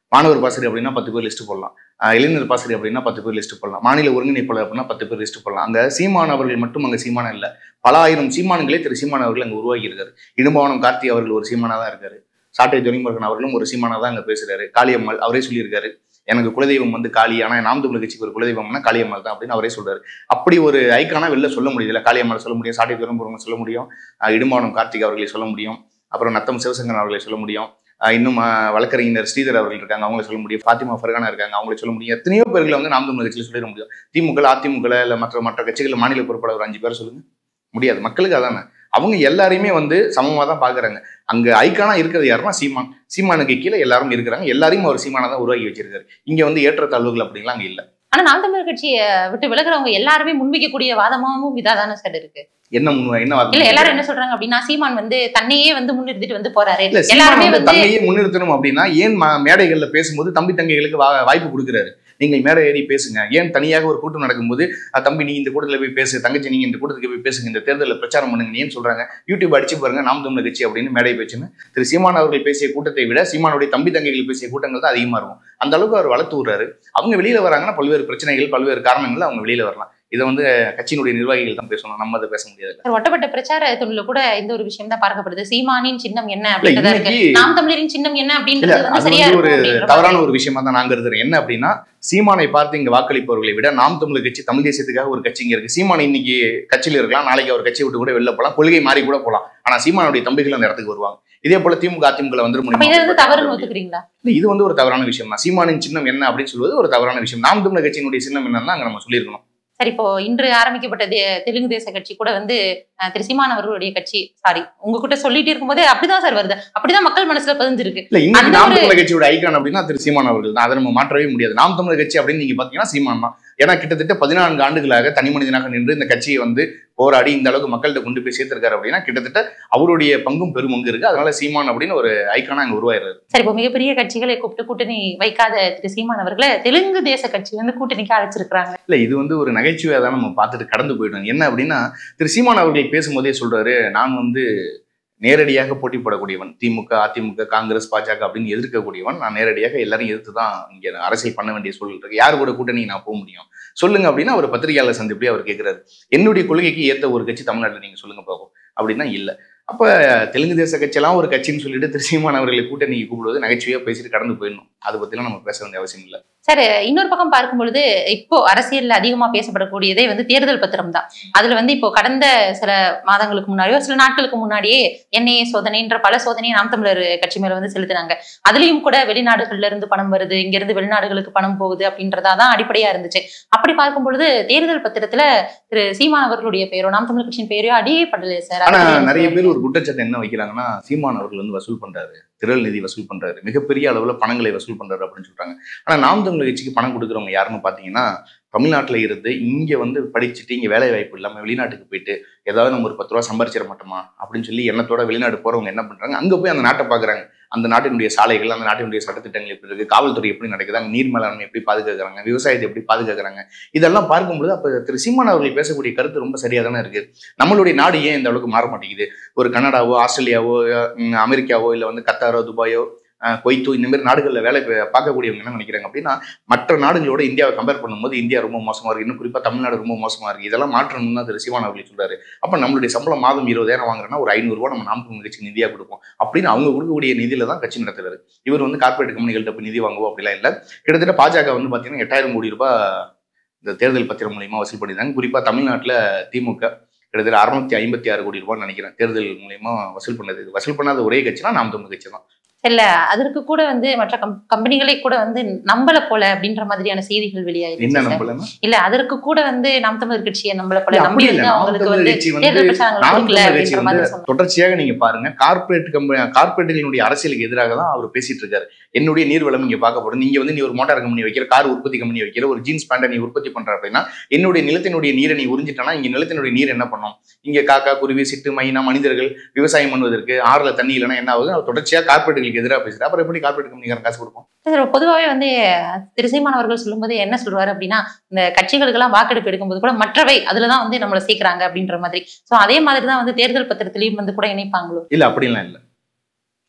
மாணவர் பாசறை அப்படின்னா பத்து பேர் லிஸ்ட் போடலாம் ஆஹ் இளைஞர் பாசறை அப்படின்னா பத்து பேர் லிஸ்ட் போடலாம் மாநில ஒருங்கிணைப்பாளர் அப்படின்னா பத்து பேர் லிஸ்ட் போடலாம் அங்க சீமான் அவர்கள் மட்டும் அங்க சீமானம் இல்லை பல ஆயிரம் சீமான்களே திரு சீமான் அவர்கள் அங்க உருவாகி இருக்காரு இடும்பாவனம் கார்த்தி அவர்கள் ஒரு சீமானா தான் இருக்காரு சாட்டை துரைமுருகன் அவர்களும் ஒரு சீமானா தான் அங்க பேசுறாரு காளியம்மாள் அவரே சொல்லியிருக்காரு எனக்கு குலதெய்வம் வந்து காளி ஆனா நாம் தமிழ் கட்சிக்கு ஒரு குலதெய்வம்னா காளியம்மாள் தான் அப்படின்னு அவரே சொல்றாரு அப்படி ஒரு ஐக்கானா வெளில சொல்ல முடியுதுல காளியம்மாள் சொல்ல முடியும் சாட்டை துரைமுருகன் சொல்ல முடியும் ஆஹ் இடும்பாவனம் கார்த்திக் அவர்களை சொல்ல முடியும் அப்புறம் நத்தம் சிவசங்கரன் அவர்களை சொல்ல முடியும் ஆஹ் இன்னும் ஆஹ் வழக்கறிஞர் ஸ்ரீதர் அவர்கள் இருக்காங்க அவங்கள சொல்ல முடியும் ஃபாத்திமா ஃபர்கானா இருக்காங்க அவங்கள சொல்ல முடியும் எத்தனையோ பேர்களை வந்து நாம் தமிழ் கட்சியில் சொல்லிட முடியும் திமுக அதிமுக இல்ல மற்ற மற்ற கட்சிகள் மாநில பொறுப்பாளர் ஒரு அஞ்சு பேர் சொல்லுங்க முடியாது மக்களுக்கு அதானே அவங்க எல்லாரையுமே வந்து சமமா தான் பாக்குறாங்க அங்க ஐக்கானா இருக்கிறது யாருன்னா சீமான் சீமானுக்கு கீழே எல்லாரும் இருக்கிறாங்க எல்லாரையும் அவர் சீமானா தான் உருவாக்கி வச்சிருக்காரு இங்க வந்து ஏற்றத்தாழ்வுகள் அப்படின்லாம் அங்க இல்ல ஆனா நாம் தமிழர் கட்சியை விட்டு விலகுறவங்க எல்லாருமே முன்வைக்கக்கூடிய வாதமாவும் இதா தானே சார் இருக்கு என்ன முன் என்ன வார்த்தை இல்ல எல்லாரும் என்ன சொல்றாங்க அப்படின்னா சீமான் வந்து தன்னையே வந்து முன்னிறுத்திட்டு வந்து போறாரு இல்ல சீமான் எல்லாருமே வந்து வந்து தன்னையே முன்னிறுத்தணும் அப்படின்னா ஏன் ம- மேடைகள்ல பேசும்போது தம்பி தங்கைகளுக்கு வா- வாய்ப்பு கொடுக்குறாரு நீங்கள் மேடை ஏறி பேசுங்க ஏன் தனியாக ஒரு கூட்டம் நடக்கும்போது "அஹ், தம்பி நீ இந்த கூட்டத்தில் போய் பேசு தங்கச்சி நீங்க இந்த கூட்டத்துக்கு போய் பேசுங்க இந்த தேர்தலில் பிரச்சாரம் பண்ணுங்க ஏன் சொல்றாங்க யூடியூப் அடிச்சு பாருங்க நாம் தமிழர் கட்சி அப்படின்னு மேடை பேச்சுன்னு திரு சீமான் அவர்கள் பேசிய கூட்டத்தை விட சீமானுடைய தம்பி தங்கைகள் பேசிய கூட்டங்கள் தான் அதிகமா இருக்கும் அந்த அளவுக்கு அவர் வளர்த்து விடுறாரு அவங்க வெளியில வராங்கன்னா பல்வேறு பிரச்சனைகள் பல்வேறு காரணங்கள் அவங்க வெளியில வரலாம் இதை வந்து கட்சியினுடைய நிர்வாகிகள் தான் பேசணும் நம்ம அதை பேச முடியாது சார், ஒட்டப்பட்ட பிரச்சார துணில கூட இந்த ஒரு விஷயம் தான் பார்க்கப்படுது சீமானின் சின்னம் என்ன இல்ல அப்படின்றதா இருக்கு இன்னைக்கு நாம் தமிழரின் சின்னம் என்ன இல்ல அப்படின்றது வந்து அது சரியா வந்து ஒரு இருக்கும் அப்படின்ற தவறான மாதிரி. ஒரு விஷயமா தான் நான் கருதுறேன் என்ன அப்படின்னா சீமானை பார்த்து இங்க வாக்களிப்பவர்களை விட நாம் தமிழர் கட்சி தமிழ் தேசியத்துக்காக ஒரு கட்சி இங்க இருக்கு சீமான் இன்னைக்கு கட்சியில இருக்கலாம் நாளைக்கு அவர் கட்சியை விட்டு கூட வெளில போலாம் கொள்கை மாறி கூட போலாம் ஆனா சீமானுடைய தம்பிகள் அந்த இடத்துக்கு வருவாங்க இதே போல திமுக அதிமுக வந்து அப்ப இது வந்து தவறுன்னு ஒத்துக்கிறீங்களா இல்ல, இது வந்து ஒரு தவறான விஷயம் தான் சீமானின் சின்னம் என்ன அப்படின்னு சொல்வது ஒரு தவறான விஷயம் நாம் தமிழர் கட்சியினுடைய சின்னம் என்னன்னா அங்க நம்ம சொல்லியிருக்கணும் சரி இப்போ இன்று ஆரம்பிக்கப்பட்ட தே- தெலுங்கு தேச கட்சி கூட வந்து அஹ், திரு சீமான் அவர்களுடைய கட்சி சாரி உங்ககிட்ட சொல்லிட்டு இருக்கும்போதே அப்படிதான் சார் வருது அப்படிதான் மக்கள் மனசுல பதிஞ்சிருக்கு இல்ல இன்னைக்கு அந்த நாம் ஒரு- தமிழர் கட்சியோட ஐக்கான் அப்படின்னா திரு சீமான் அவர்கள் தான் அதை நம்ம மாற்றவே முடியாது நாம் தமிழர் கட்சி அப்படின்னு நீங்க பாத்தீங்கன்னா சீமான் தான் ஏன்னா கிட்டத்தட்ட பதினான்கு ஆண்டுகளாக தனி மனிதனாக நின்று இந்த கட்சியை வந்து போராடி இந்த அளவுக்கு மக்கள்கிட்ட கொண்டு போய் சேர்த்திருக்காரு அப்படின்னா கிட்டத்தட்ட அவருடைய பங்கும் பெருமங்கு இருக்கு அதனால சீமான் அப்படின்னு ஒரு ஐக்கானா அங்க உருவாயிருக்காரு சரி இப்போ மிகப்பெரிய கட்சிகளை கூப்பிட்டு கூட்டணி வைக்காத திரு சீமான் அவர்களை தெலுங்கு தேச கட்சி வந்து கூட்டணிக்கு அழைச்சிருக்காங்க இல்ல இது வந்து ஒரு நகைச்சுவையா தான் நம்ம பார்த்துட்டு கடந்து போயிட்டோம் என்ன அப்படின்னா திரு சீமான் அவர்கள் பேசும்போதே சொல்றாரு நான் வந்து நேரடியாக போட்டி போடக்கூடியவன் திமுக அதிமுக காங்கிரஸ் பாஜக அப்படின்னு எதிர்க்கக்கூடியவன் நான் நேரடியாக எல்லாரையும் எதிர்த்து தான் இங்க அரசியல் பண்ண வேண்டிய சூழல் இருக்கு யார் கூட கூட்டணி நான் போக முடியும் சொல்லுங்க அப்படின்னா அவர் பத்திரிகையாளர் சந்திப்பிலே அவர் கேட்கிறாரு என்னுடைய கொள்கைக்கு ஏத்த ஒரு கட்சி தமிழ்நாட்டில் நீங்க சொல்லுங்க பார்ப்போம் அப்படின்னா இல்ல அப்ப தெலுங்கு தேச கட்சியெல்லாம் ஒரு கட்சின்னு சொல்லிட்டு திரு சீமான் அவர்களை கூட்டணிக்கு கூப்பிடுவது நகைச்சுவையா பேசிட்டு கடந்து போயிடணும் அதை பத்திலாம் நம்ம பேச வேண்டிய அவசியம் இல்லை சார் இன்னொரு பக்கம் பார்க்கும் பொழுது இப்போ அரசியல்ல அதிகமா பேசப்படக்கூடியதே வந்து தேர்தல் பத்திரம் தான் அதுல வந்து இப்போ கடந்த சில மாதங்களுக்கு முன்னாடியோ சில நாட்களுக்கு முன்னாடியே என்ஐஏ சோதனைன்ற பல சோதனையை நாம் தமிழர் கட்சி மேல வந்து செலுத்தினாங்க அதுலயும் கூட வெளிநாடுகள்ல இருந்து பணம் வருது இங்க இருந்து வெளிநாடுகளுக்கு பணம் போகுது அப்படின்றதா தான் அடிப்படையா இருந்துச்சு அப்படி பார்க்கும் பொழுது தேர்தல் பத்திரத்துல திரு சீமான் அவர்களுடைய பெயரோ நாம் தமிழர் கட்சியின் பெயரோ அடியப்படலையே சார் ஆனா அதை பத்தி நிறைய என்ன பேர் ஒரு குற்றச்சாட்டு என்ன வைக்கிறாங்கன்னா சீமான் அவர்கள் வந்து வசூல் பண்றாரு திரள் நிதி வசூல் பண்றாரு மிகப்பெரிய அளவுல பணங்களை வசூல் பண்றாரு அப்படின்னு சொல்றாங்க ஆனா நாம் தமிழர் கட்சிக்கு பணம் கொடுக்குறவங்க யாருன்னு பாத்தீங்கன்னா தமிழ்நாட்டுல இருந்து இங்க வந்து படிச்சுட்டு இங்க வேலை வாய்ப்பு இல்லாம வெளிநாட்டுக்கு போயிட்டு ஏதாவது நம்ம ஒரு பத்து ரூபா சம்பாரிச்சிட மாட்டோமா அப்படின்னு சொல்லி எண்ணத்தோட வெளிநாடு போறவங்க என்ன பண்றாங்க அங்க போய் அந்த நாட்டை பாக்குறாங்க அந்த நாட்டினுடைய சாலைகள் அந்த நாட்டினுடைய சட்டத்திட்டங்கள் எப்படி இருக்கு காவல்துறை எப்படி நடக்குது அங்க நீர் மேலாண்மை எப்படி பாதுகாக்கிறாங்க விவசாயத்தை எப்படி பாதுகாக்கிறாங்க இதெல்லாம் பார்க்கும்போது அப்ப திரு சீமான் அவர்கள் பேசக்கூடிய கருத்து ரொம்ப சரியா தானே இருக்கு நம்மளுடைய நாடு ஏன் இந்த அளவுக்கு மாற மாட்டேங்குது ஒரு கனடாவோ ஆஸ்திரேலியாவோ உம், அமெரிக்காவோ இல்லை வந்து கத்தாரோ துபாயோ அஹ், கொய்த்தோ இந்த மாதிரி நாடுகளில் வேலை பா- பார்க்கக்கூடியவங்க என்ன நினைக்கிறாங்க அப்படின்னா மற்ற நாடுகளோட இந்தியாவை கம்பேர் பண்ணும்போது இந்தியா ரொம்ப மோசமா இருக்கு இன்னும் குறிப்பா தமிழ்நாடு ரொம்ப மோசமா இருக்கு இதெல்லாம் மாற்றணும்னு தான் திரு சிவான் அவர்கள் சொல்றாரு அப்ப நம்மளுடைய சம்பளம் மாதம் இருபதாயிரம் வாங்குறோம்னா ஒரு ஐநூறு ரூபாய் நம்ம நாம் தமிழ் கட்சிக்கு நிதியா கொடுப்போம் அப்படின்னு அவங்க கொடுக்கக்கூடிய நிதியில தான் கட்சி நடத்துறாரு இவர் வந்து கார்பரேட் கம்பெனிகள்ட்ட போய் நிதி வாங்குவோம் அப்படிலாம் இல்லை கிட்டத்தட்ட பாஜக வந்து பாத்தீங்கன்னா எட்டாயிரம் கோடி ரூபாய் இந்த தேர்தல் பத்திரம் மூலியமா வசூல் பண்ணியிருந்தாங்க குறிப்பா தமிழ்நாட்டுல திமுக கிட்டத்தட்ட அறுநூத்தி ஐம்பத்தி ஆறு கோடி ரூபாய் நினைக்கிறேன் தேர்தல் மூலியமா வசூல் பண்ணது இது வசூல் பண்ணாத ஒரே கட்சினா நாம் தமிழ் கட்சி தான் இல்ல அதற்கு கூட வந்து மற்ற கம்- கம்பெனிகளே கூட வந்து நம்பல போல அப்படின்ற மாதிரியான செய்திகள் என்ன வெளியாயிருச்சு சார். நம்பலன்னா இல்ல அதற்கு கூட வந்து நாம் தமிழர் கட்சியை நம்பல போல இல்ல, நம்பி அப்படி இல்ல. வந்து நாம் அவங்களுக்கு தமிழர் வந்து கட்சி வந்து தேர்தல் பிரச்சாரங்கள் நாம் கொடுக்கல தமிழர் கட்சி அப்படின்ற வந்து மாதிரி சொன்னாங்க தொடர்ச்சியாக நீங்க பாருங்க கார்பரேட் கம்பெனி கார்பரேட்டுகளுடைய அரசியலுக்கு எதிராக தான் அவர் பேசிட்டு இருக்காரு என்னுடைய நீர்வளம் இங்க பார்க்கப்படும் நீங்க வந்து நீ ஒரு மோட்டார் கம்பெனி வைக்கிற கார் உற்பத்தி கம்பெனி வைக்கிற ஒரு ஜீன்ஸ் பேண்டை நீ உற்பத்தி பண்ற அப்படின்னா என்னுடைய நிலத்தினுடைய நீரை நீ உறிஞ்சிட்டனா இங்க நிலத்தினுடைய நீர் என்ன பண்ணும் இங்க காக்கா குருவி சிட்டு மைனா மனிதர்கள் விவசாயம் பண்ணுவதற்கு ஆறுல தண்ணி இல்லைன்னா என்ன ஆகுது அவர் தொடர்ச்சியா கார்பரேட்டுகளுக்கு எதிராக பேசுறாரு அப்புறம் எப்படி கார்பரேட் கம்பெனிக்காரன் காசு கொடுப்போம் சார், பொதுவாவே வந்து திருசைமான் அவர்கள் சொல்லும்போது என்ன சொல்றாரு அப்படின்னா இந்த கட்சிகளுக்கெல்லாம் வாக்கெடுப்பு எடுக்கும்போது கூட மற்றவை அதுலதான் வந்து நம்மளை சேர்க்கிறாங்க அப்படின்ற மாதிரி சோ அதே மாதிரி தான் வந்து தேர்தல் பத்திரத்திலையும் வந்து கூட இணைப்பாங்களோ இல்ல அப்படிலாம் இல்ல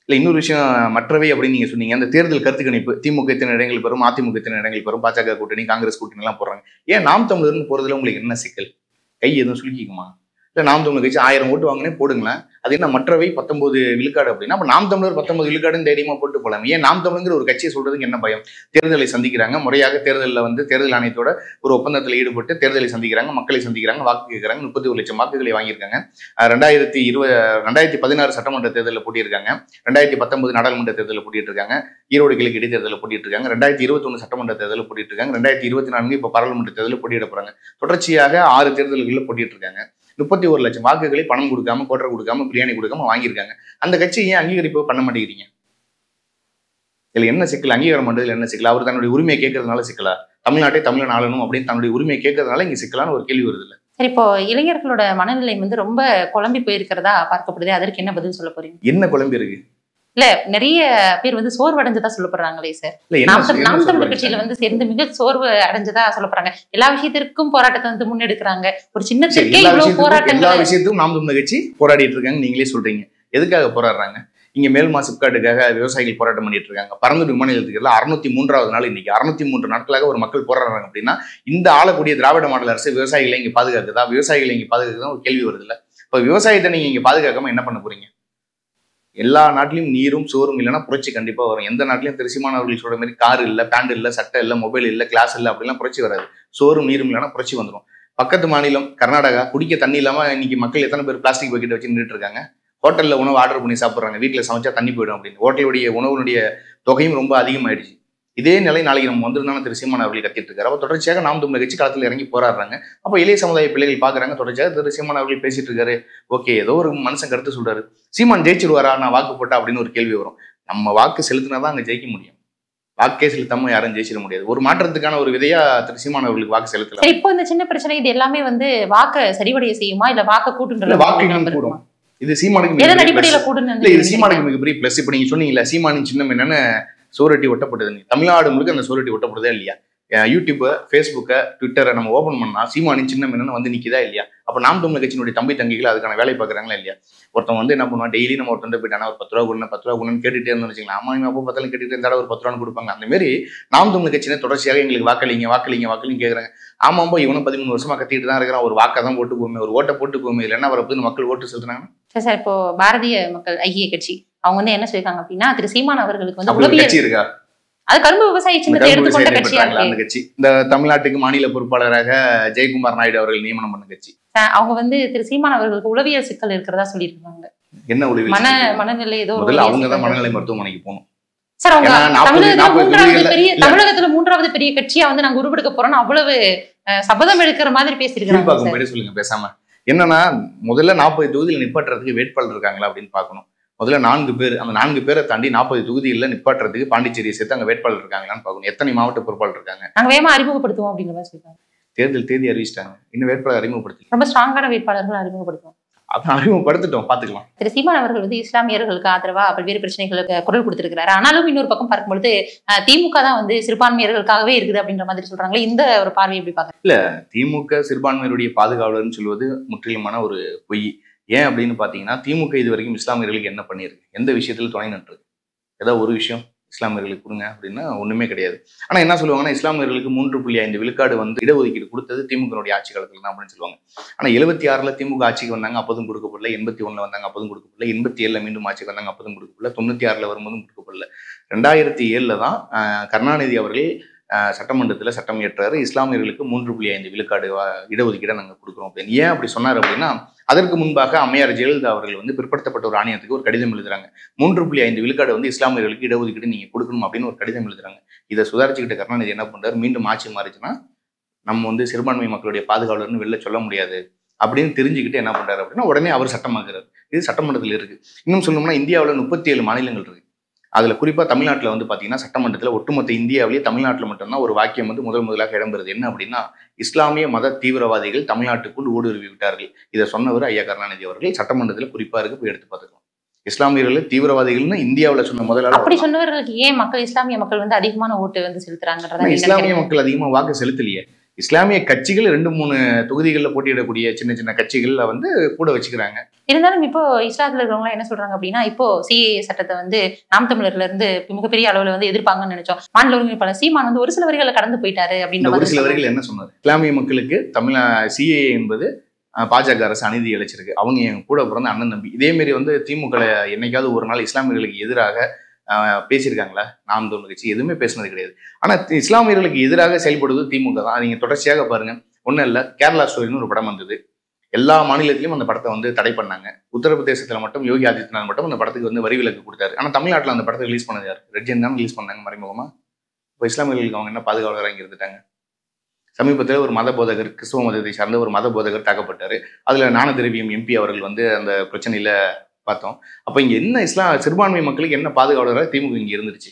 இல்ல இன்னொரு விஷயம் மற்றவை அப்படின்னு நீங்க சொன்னீங்க அந்த தேர்தல் கருத்து கணிப்பு திமுக இத்தனை இடங்கள் பெறும் அதிமுக இத்தனை இடங்கள் பெறும் பாஜக கூட்டணி காங்கிரஸ் கூட்டணி எல்லாம் போடுறாங்க ஏன் நாம் தமிழர்னு போறதுல உங்களுக்கு என்ன சிக்கல் கை எதுவும் சுலுக்கிக்குமா இல்ல நாம் தமிழர் கட்சி ஆயிரம் ஓட்டு வாங்கினே போடுங்களேன் அது என்ன மற்றவை பத்தொன்பது விழுக்காடு அப்படின்னா அப்ப நாம் தமிழர் பத்தொன்பது விழுக்காடுன்னு தைரியமா போட்டு போலாம் ஏன் நாம் தமிழங்கிற ஒரு கட்சியை சொல்றதுக்கு என்ன பயம் தேர்தலை சந்திக்கிறாங்க முறையாக தேர்தலில் வந்து தேர்தல் ஆணையத்தோட ஒரு ஒப்பந்தத்தில் ஈடுபட்டு தேர்தலை சந்திக்கிறாங்க மக்களை சந்திக்கிறாங்க வாக்கு கேட்கறாங்க முப்பத்தி ஒரு லட்சம் வாக்குகளை வாங்கியிருக்காங்க அஹ் ரெண்டாயிரத்தி இருபது ரெண்டாயிரத்தி பதினாறு சட்டமன்ற தேர்தலில் போட்டியிருக்காங்க ரெண்டாயிரத்தி பத்தொன்பது நாடாளுமன்ற தேர்தலில் போட்டிட்டு இருக்காங்க ஈரோடு கிழக்கு இடைத்தேர்தலில் போட்டிட்டு இருக்காங்க ரெண்டாயிரத்தி இருபத்தொன்னு சட்டமன்ற தேர்தலில் போட்டிட்டு இருக்காங்க ரெண்டாயிரத்தி இருபத்தி நான்கு இப்போ பாராளுமன்ற தேர்தலில் போட்டியிட போறாங்க தொடர்ச்சியாக ஆறு தேர்தல்களில் போட்டிட்டு இருக்காங்க முப்பத்தி ஒரு லட்சம் வாக்குகளை பணம் கொடுக்காம கோட்டரை கொடுக்காம பிரியாணி கொடுக்காம வாங்கியிருக்காங்க அந்த கட்சி ஏன் அங்கீகரிப்பு பண்ண மாட்டேங்கிறீங்க இதுல என்ன சிக்கல் அங்கீகாரம் பண்றதுல என்ன சிக்கல் அவர் தன்னுடைய உரிமையை கேட்கறதுனால சிக்கலா தமிழ்நாட்டை தமிழன் ஆளணும் அப்படின்னு தன்னுடைய உரிமையை கேட்கறதுனால இங்க சிக்கலான ஒரு கேள்வி வருது இல்ல சரி இப்போ இளைஞர்களோட மனநிலை வந்து ரொம்ப குழம்பி போயிருக்கிறதா பார்க்கப்படுது அதற்கு என்ன பதில் சொல்ல போறீங்க என்ன குழம்பு இருக்கு இல்ல நிறைய பேர் வந்து சோர்வடைஞ்சதா சொல்லப்படுறாங்களே சார் இல்ல என்ன நாம் சொல்- தமிழ் என்ன நாம் தமிழர் சொல்றீங்க? கட்சியில வந்து சேர்ந்து மிக சோர்வு அடைஞ்சதா சொல்லப்படுறாங்க எல்லா விஷயத்திற்கும் போராட்டத்தை வந்து முன்னெடுக்கிறாங்க ஒரு சரி, சின்னத்திற்கே எல்லா இவ்வளவு விஷயத்துக்கும் எல்லா போராட்டங்கள் விஷயத்துக்கும் நாம் தமிழர் கட்சி போராடிட்டு இருக்காங்க நீங்களே சொல்றீங்க எதுக்காக போராடுறாங்க இங்க மேல்மா சிப்காட்டுக்காக விவசாயிகள் போராட்டம் பண்ணிட்டு இருக்காங்க பரந்தூர் விமான நிலையத்துக்கு அறுநூத்தி மூன்றாவது நாள் இன்னைக்கு அறுநூத்தி மூன்று நாட்களாக ஒரு மக்கள் போராடுறாங்க அப்படின்னா இந்த ஆளக்கூடிய திராவிட மாடல் அரசு விவசாயிகளை இங்க பாதுகாக்குதா விவசாயிகளை இங்க பாதுகாக்குதா ஒரு கேள்வி வருது இல்ல இப்ப விவசாயத்தை நீங்க இங்க பாதுகாக்காம என்ன பண்ண போறீங்க எல்லா நாட்டிலும் நீரும் சோறும் இல்லைன்னா புரட்சி கண்டிப்பா வரும் எந்த நாட்டிலும் திருசிமானவர்கள் சொல்ற மாதிரி கார் இல்ல பேண்ட் இல்ல சட்டை இல்ல மொபைல் இல்ல கிளாஸ் இல்ல அப்படிலாம் புரட்சி வராது சோறும் நீரும் இல்லைன்னா புரட்சி வந்துடும் பக்கத்து மாநிலம் கர்நாடகா குடிக்க தண்ணி இல்லாம இன்னைக்கு மக்கள் எத்தனை பேர் பிளாஸ்டிக் பக்கெட் வச்சு நின்றுட்டு இருக்காங்க ஹோட்டல்ல உணவு ஆர்டர் பண்ணி சாப்பிடுறாங்க வீட்டுல சமைச்சா தண்ணி போயிடும் அப்படின்னு ஹோட்டலுடைய உணவுடைய தொகையும் ரொம்ப அதிகமாயிடுச்சு இதே நிலை நாளைக்கு நம்ம வந்திருந்தாலும் திரு சீமான் அவர்கள் கத்திட்டு இருக்காரு அப்ப தொடர்ச்சியாக நாம் தமிழர் கட்சி களத்தில் இறங்கி போராடுறாங்க அப்ப இளைய சமுதாய பிள்ளைகள் பாக்குறாங்க தொடர்ச்சியாக திரு சீமான் அவர்கள் பேசிட்டு இருக்காரு ஓகே ஏதோ ஒரு மனுஷன் கருத்து சொல்றாரு சீமான் ஜெயிச்சிருவாரா நான் வாக்கு போட்டா அப்படின்னு ஒரு கேள்வி வரும் நம்ம வாக்கு செலுத்தினா தான் அங்க ஜெயிக்க முடியும் வாக்கே செலுத்தாம யாரும் ஜெயிச்சிட முடியாது ஒரு மாற்றத்துக்கான ஒரு விதையா திரு சீமான் அவர்களுக்கு வாக்கு செலுத்தலாம் சரி இப்போ இந்த சின்ன பிரச்சனை இது எல்லாமே வந்து வாக்க சரிவடைய செய்யுமா இல்ல வாக்க இல்ல கூட்டுன்ற வாக்குகள் கூடும் இது சீமானுக்கு எதன் மிகப்பெரிய அடிப்படையில plus. கூடுன்னு இல்ல இது வந்து சீமானுக்கு மிகப்பெரிய பிளஸ் இப்ப நீங்க சொன்னீங்கல்ல சீமானின் சின்னம் என்னன்னு சோரட்டி ஒட்டப்பட்டது தமிழ்நாடு முழுக்க அந்த சோரட்டி ஒட்டப்படுதா இல்லையா அஹ் யூடியூப்பை ஃபேஸ்புக்கை ட்விட்டரை நம்ம ஓபன் பண்ணா சீமானின் சின்னம் என்னன்னு வந்து நிக்குதா இல்லையா அப்ப நாம் தமிழர் கட்சியினுடைய தம்பி தங்கிகள் அதுக்கான வேலை பாக்குறாங்களா இல்லையா ஒருத்தன் வந்து என்ன பண்ணுவான் டெய்லி நம்ம ஒருத்தன் போயிட்டானா ஒரு பத்து ரூபா கொடுங்க பத்து ரூபா கொடுன்னு கேட்டுட்டே இருந்தோம்னு வச்சுக்கலாம் ஆமா இவன் அப்போ பார்த்தாலும் கேட்டுட்டு இருந்தாலும் ஒரு பத்து ரூபான்னு கொடுப்பாங்க அந்த மாதிரி நாம் தமிழர் கட்சியினர் தொடர்ச்சியாக எங்களுக்கு வாக்களிங்க வாக்களிங்க வாக்களிங்க கேக்குறாங்க ஆமாம்பா இவனும் பதிமூணு வருஷமா கத்திட்டு தான் இருக்கிறான் ஒரு வாக்கை தான் போட்டு போமே ஒரு ஓட்டை போட்டு போமே இதுல என்ன வரப்போது மக்கள் ஓட்டு செலுத்தினாங்க சரி சார் இப்போ பாரதிய மக்கள் ஐக்கிய கட்சி அவங்க வந்து என்ன சொல்லியிருக்காங்க அப்படின்னா திரு சீமான் அவர்களுக்கு வந்து அப்படி ஒரு உளவியல் கட்சி இருக்கா அது கரும்பு விவசாய இந்த சின்னத்தை கரும்பு எடுத்துக்கொண்ட விவசாயிகள் கட்சியா பெற்றாங்களா இருக்கு அந்த கட்சி இந்த தமிழ்நாட்டுக்கு மாநில பொறுப்பாளராக ஜெயக்குமார் நாயுடு அவர்கள் நியமனம் பண்ண கட்சி அஹ் அவங்க வந்து திரு சீமான் அவர்களுக்கு உளவியல் சிக்கல் இருக்கிறதா சொல்லியிருக்காங்க என்ன உதவி மன மனநிலை ஏதோ முதல்ல உளவியல் அவங்க தான் சிக்கல் மனநிலை மருத்துவமனைக்கு போகணும் சார் அவங்க ஏன்னா நாற்பது தமிழகத்துல நாற்பது மூன்றாவது தொகுதிகள்ல பெரிய இல்ல. தமிழகத்துல மூன்றாவது பெரிய கட்சியா வந்து நாங்க உருவெடுக்க போறோம்னு அவ்வளவு அஹ், சபதம் எடுக்கிற மாதிரி பேசியிருக்காங்க கீழ்பாக்கம் சார் போயிட்டு சொல்லுங்க பேசாம என்னன்னா முதல்ல நாற்பது தொகுதியில் நிப்பாட்டுறதுக்கு வேட்பாளர் இருக்காங்களா அப்படின்னு பார்க்கணும் முதல்ல நான்கு பேர் அந்த நான்கு பேரை தாண்டி நாற்பது தொகுதியில் நிப்பாட்டுறதுக்கு பாண்டிச்சேரியை சேர்த்து அங்க வேட்பாளர் இருக்காங்களான்னு பார்க்கணும் எத்தனை மாவட்ட பொறுப்பாளர் இருக்காங்க நாங்க வேகமா அறிமுகப்படுத்துவோம் அப்படிங்கிற மாதிரி சொல்லியிருக்காங்க தேர்தல் தேதி அறிவிச்சிட்டாங்க இன்னும் வேட்பாளர் அறிமுகப்படுத்தல ரொம்ப ஸ்ட்ராங்கான வேட்பாளர்கள் அறிமுகப்படுத்துவோம் அதான் அறிமுகப்படுத்திட்டோம் பாத்துக்கலாம் திரு சீமான் அவர்கள் வந்து இஸ்லாமியர்களுக்கு ஆதரவா பல்வேறு பிரச்சனைகளுக்கு குரல் கொடுத்திருக்கிறாரு ஆனாலும் இன்னொரு பக்கம் பார்க்கும்பொழுது அஹ், திமுக தான் வந்து சிறுபான்மையர்களுக்காகவே இருக்குது அப்படின்ற மாதிரி சொல்றாங்களே இந்த ஒரு பார்வை எப்படி பாக்குறாங்க திமுக சிறுபான்மையினுடைய பாதுகாவலர்னு சொல்வது முற்றிலுமான ஒரு பொய் ஏன் அப்படின்னு பார்த்தீங்கன்னா திமுக இது வரைக்கும் இஸ்லாமியர்களுக்கு என்ன பண்ணியிருக்கு எந்த விஷயத்துல துணை நின்றுருக்கு ஏதாவது ஒரு விஷயம் இஸ்லாமியர்களுக்கு கொடுங்க அப்படின்னா ஒண்ணுமே கிடையாது ஆனா என்ன சொல்லுவாங்கன்னா இஸ்லாமியர்களுக்கு மூன்று புள்ளி ஐந்து விழுக்காடு வந்து இடஒதுக்கீடு கொடுத்தது திமுகனுடைய ஆட்சி காலத்துல தான் அப்படின்னு சொல்லுவாங்க ஆனா எழுபத்தி ஆறுல திமுக ஆட்சிக்கு வந்தாங்க அப்போதும் கொடுக்கப்படல எண்பத்தி ஒண்ணுல வந்தாங்க அப்போதும் கொடுக்கப்படல எண்பத்தி ஏழுல மீண்டும் ஆட்சிக்கு வந்தாங்க அப்போதும் கொடுக்கப்படல தொண்ணூத்தி ஆறுல வரும்போதும் கொடுக்கப்படல ரெண்டாயிரத்தி ஏழுல தான் ஆஹ், கருணாநிதி அவர்கள் ஆஹ், சட்டமன்றத்துல சட்டம் இயற்றாரு இஸ்லாமியர்களுக்கு மூன்று புள்ளி ஐந்து விழுக்காடு வா- இடஒதுக்கீடை நாங்க கொடுக்குறோம் அப்படின்னு ஏன் அப்படி சொன்னார் அப்படின்னா அதற்கு முன்பாக அம்மையார் ஜெயலலிதா அவர்கள் வந்து பிற்படுத்தப்பட்ட ஒரு ஆணையத்துக்கு ஒரு கடிதம் எழுதுறாங்க மூன்று புள்ளி ஐந்து விழுக்காடு வந்து இஸ்லாமியர்களுக்கு இடஒதுக்கீடு நீங்க கொடுக்கணும் அப்படின்னு ஒரு கடிதம் எழுதுறாங்க இதை சுதாரிச்சுக்கிட்ட கருணாநிதி என்ன பண்றாரு மீண்டும் ஆட்சி மாறிச்சுன்னா நம்ம வந்து சிறுபான்மை மக்களுடைய பாதுகாவலர்னு வெளில சொல்ல முடியாது அப்படின்னு தெரிஞ்சுக்கிட்டு என்ன பண்றாரு அப்படின்னா உடனே அவர் சட்டமாக்குறாரு இது சட்டமன்றத்தில் இருக்கு இன்னும் சொல்லணும்னா இந்தியாவில் முப்பத்தி ஏழு மாநிலங்கள் இருக்கு அதுல குறிப்பா தமிழ்நாட்டில் வந்து பாத்தீங்கன்னா சட்டமன்றத்தில் ஒட்டுமொத்த இந்தியாவிலேயே தமிழ்நாட்டில் மட்டும்தான் ஒரு வாக்கியம் வந்து முதல் முதலாக இடம்பெறுது என்ன அப்படின்னா இஸ்லாமிய மத தீவிரவாதிகள் தமிழ்நாட்டுக்குள் ஊடுருவி விட்டார்கள் இதை சொன்னவர் ஐயா கருணாநிதி அவர்கள் சட்டமன்றத்தில் குறிப்பா இருக்கு போய் எடுத்து பார்த்துக்கலாம் இஸ்லாமியர்கள் தீவிரவாதிகள்னு இந்தியாவில் சொன்ன முதலாளர் அப்படி அவர்தான். சொன்னவர்களுக்கு ஏன் மக்கள் இஸ்லாமிய மக்கள் வந்து அதிகமான ஓட்டு வந்து செலுத்துறாங்கன்றத ஆனா நீங்க இஸ்லாமிய நினைக்கிறீங்க? மக்கள் அதிகமா வாக்கு செலுத்தலையே இஸ்லாமிய கட்சிகள் ரெண்டு மூணு தொகுதிகளில் போட்டியிடக்கூடிய சின்ன சின்ன கட்சிகள்ல வந்து கூட வச்சுக்கிறாங்க இருந்தாலும் இப்போ இஸ்லாத்துல இருக்கிறவங்க என்ன சொல்றாங்க அப்படின்னா இப்போ சிஏ சட்டத்தை வந்து நாம் தமிழர்ல இருந்து மிகப்பெரிய அளவுல வந்து எதிர்ப்பாங்கன்னு நினைச்சோம் மாநில ஒருங்கிணைப்பாளர் சீமான் வந்து ஒரு சில வரிகளை கடந்து போயிட்டாரு அப்படின்ற இந்த ஒரு மாதிரி சில சொல்றாங்க. வரிகள் என்ன சொன்னார் இஸ்லாமிய மக்களுக்கு தமிழ சிஏ என்பது அஹ், பாஜக அரசு அநீதி இழைச்சிருக்கு அவங்க என் கூட பிறந்த அண்ணன் தம்பி இதே மாதிரி வந்து திமுக என்னைக்காவது ஒரு நாள் இஸ்லாமியர்களுக்கு எதிராக அஹ், பேசியிருக்காங்களா நாம் தமிழ் கட்சி எதுவுமே பேசுனது கிடையாது ஆனா தி- இஸ்லாமியர்களுக்கு எதிராக செயல்படுவது திமுக தான் நீங்க தொடர்ச்சியாக பாருங்க ஒண்ணும் இல்ல கேரளா ஸ்டோரின்னு ஒரு படம் வந்தது எல்லா மாநிலத்திலும் அந்த படத்தை வந்து தடை பண்ணாங்க உத்தரப்பிரதேசத்துல மட்டும் யோகி ஆதித்யநாத் மட்டும் அந்த படத்துக்கு வந்து வரி விலக்கு கொடுத்தாரு ஆனா தமிழ்நாட்டுல அந்த படத்தை ரிலீஸ் பண்ணது யார் ரெட்ஜன் தான் ரிலீஸ் பண்ணாங்க மறைமுகமா இப்போ இஸ்லாமியர்களுக்கு அவங்க என்ன பாதுகாவலராக இங்க இருந்துட்டாங்க சமீபத்தில் ஒரு மத போதகர் கிறிஸ்துவ மதத்தை சார்ந்த ஒரு மத போதகர் தாக்கப்பட்டாரு அதுல ஞான திரவியம் எம்பி அவர்கள் வந்து அந்த பிரச்சனையில பார்த்தோம் அப்ப இங்க என்ன இஸ்லாம் சிறுபான்மை மக்களுக்கு என்ன பாதுகாவலராக திமுக இங்க இருந்துருச்சு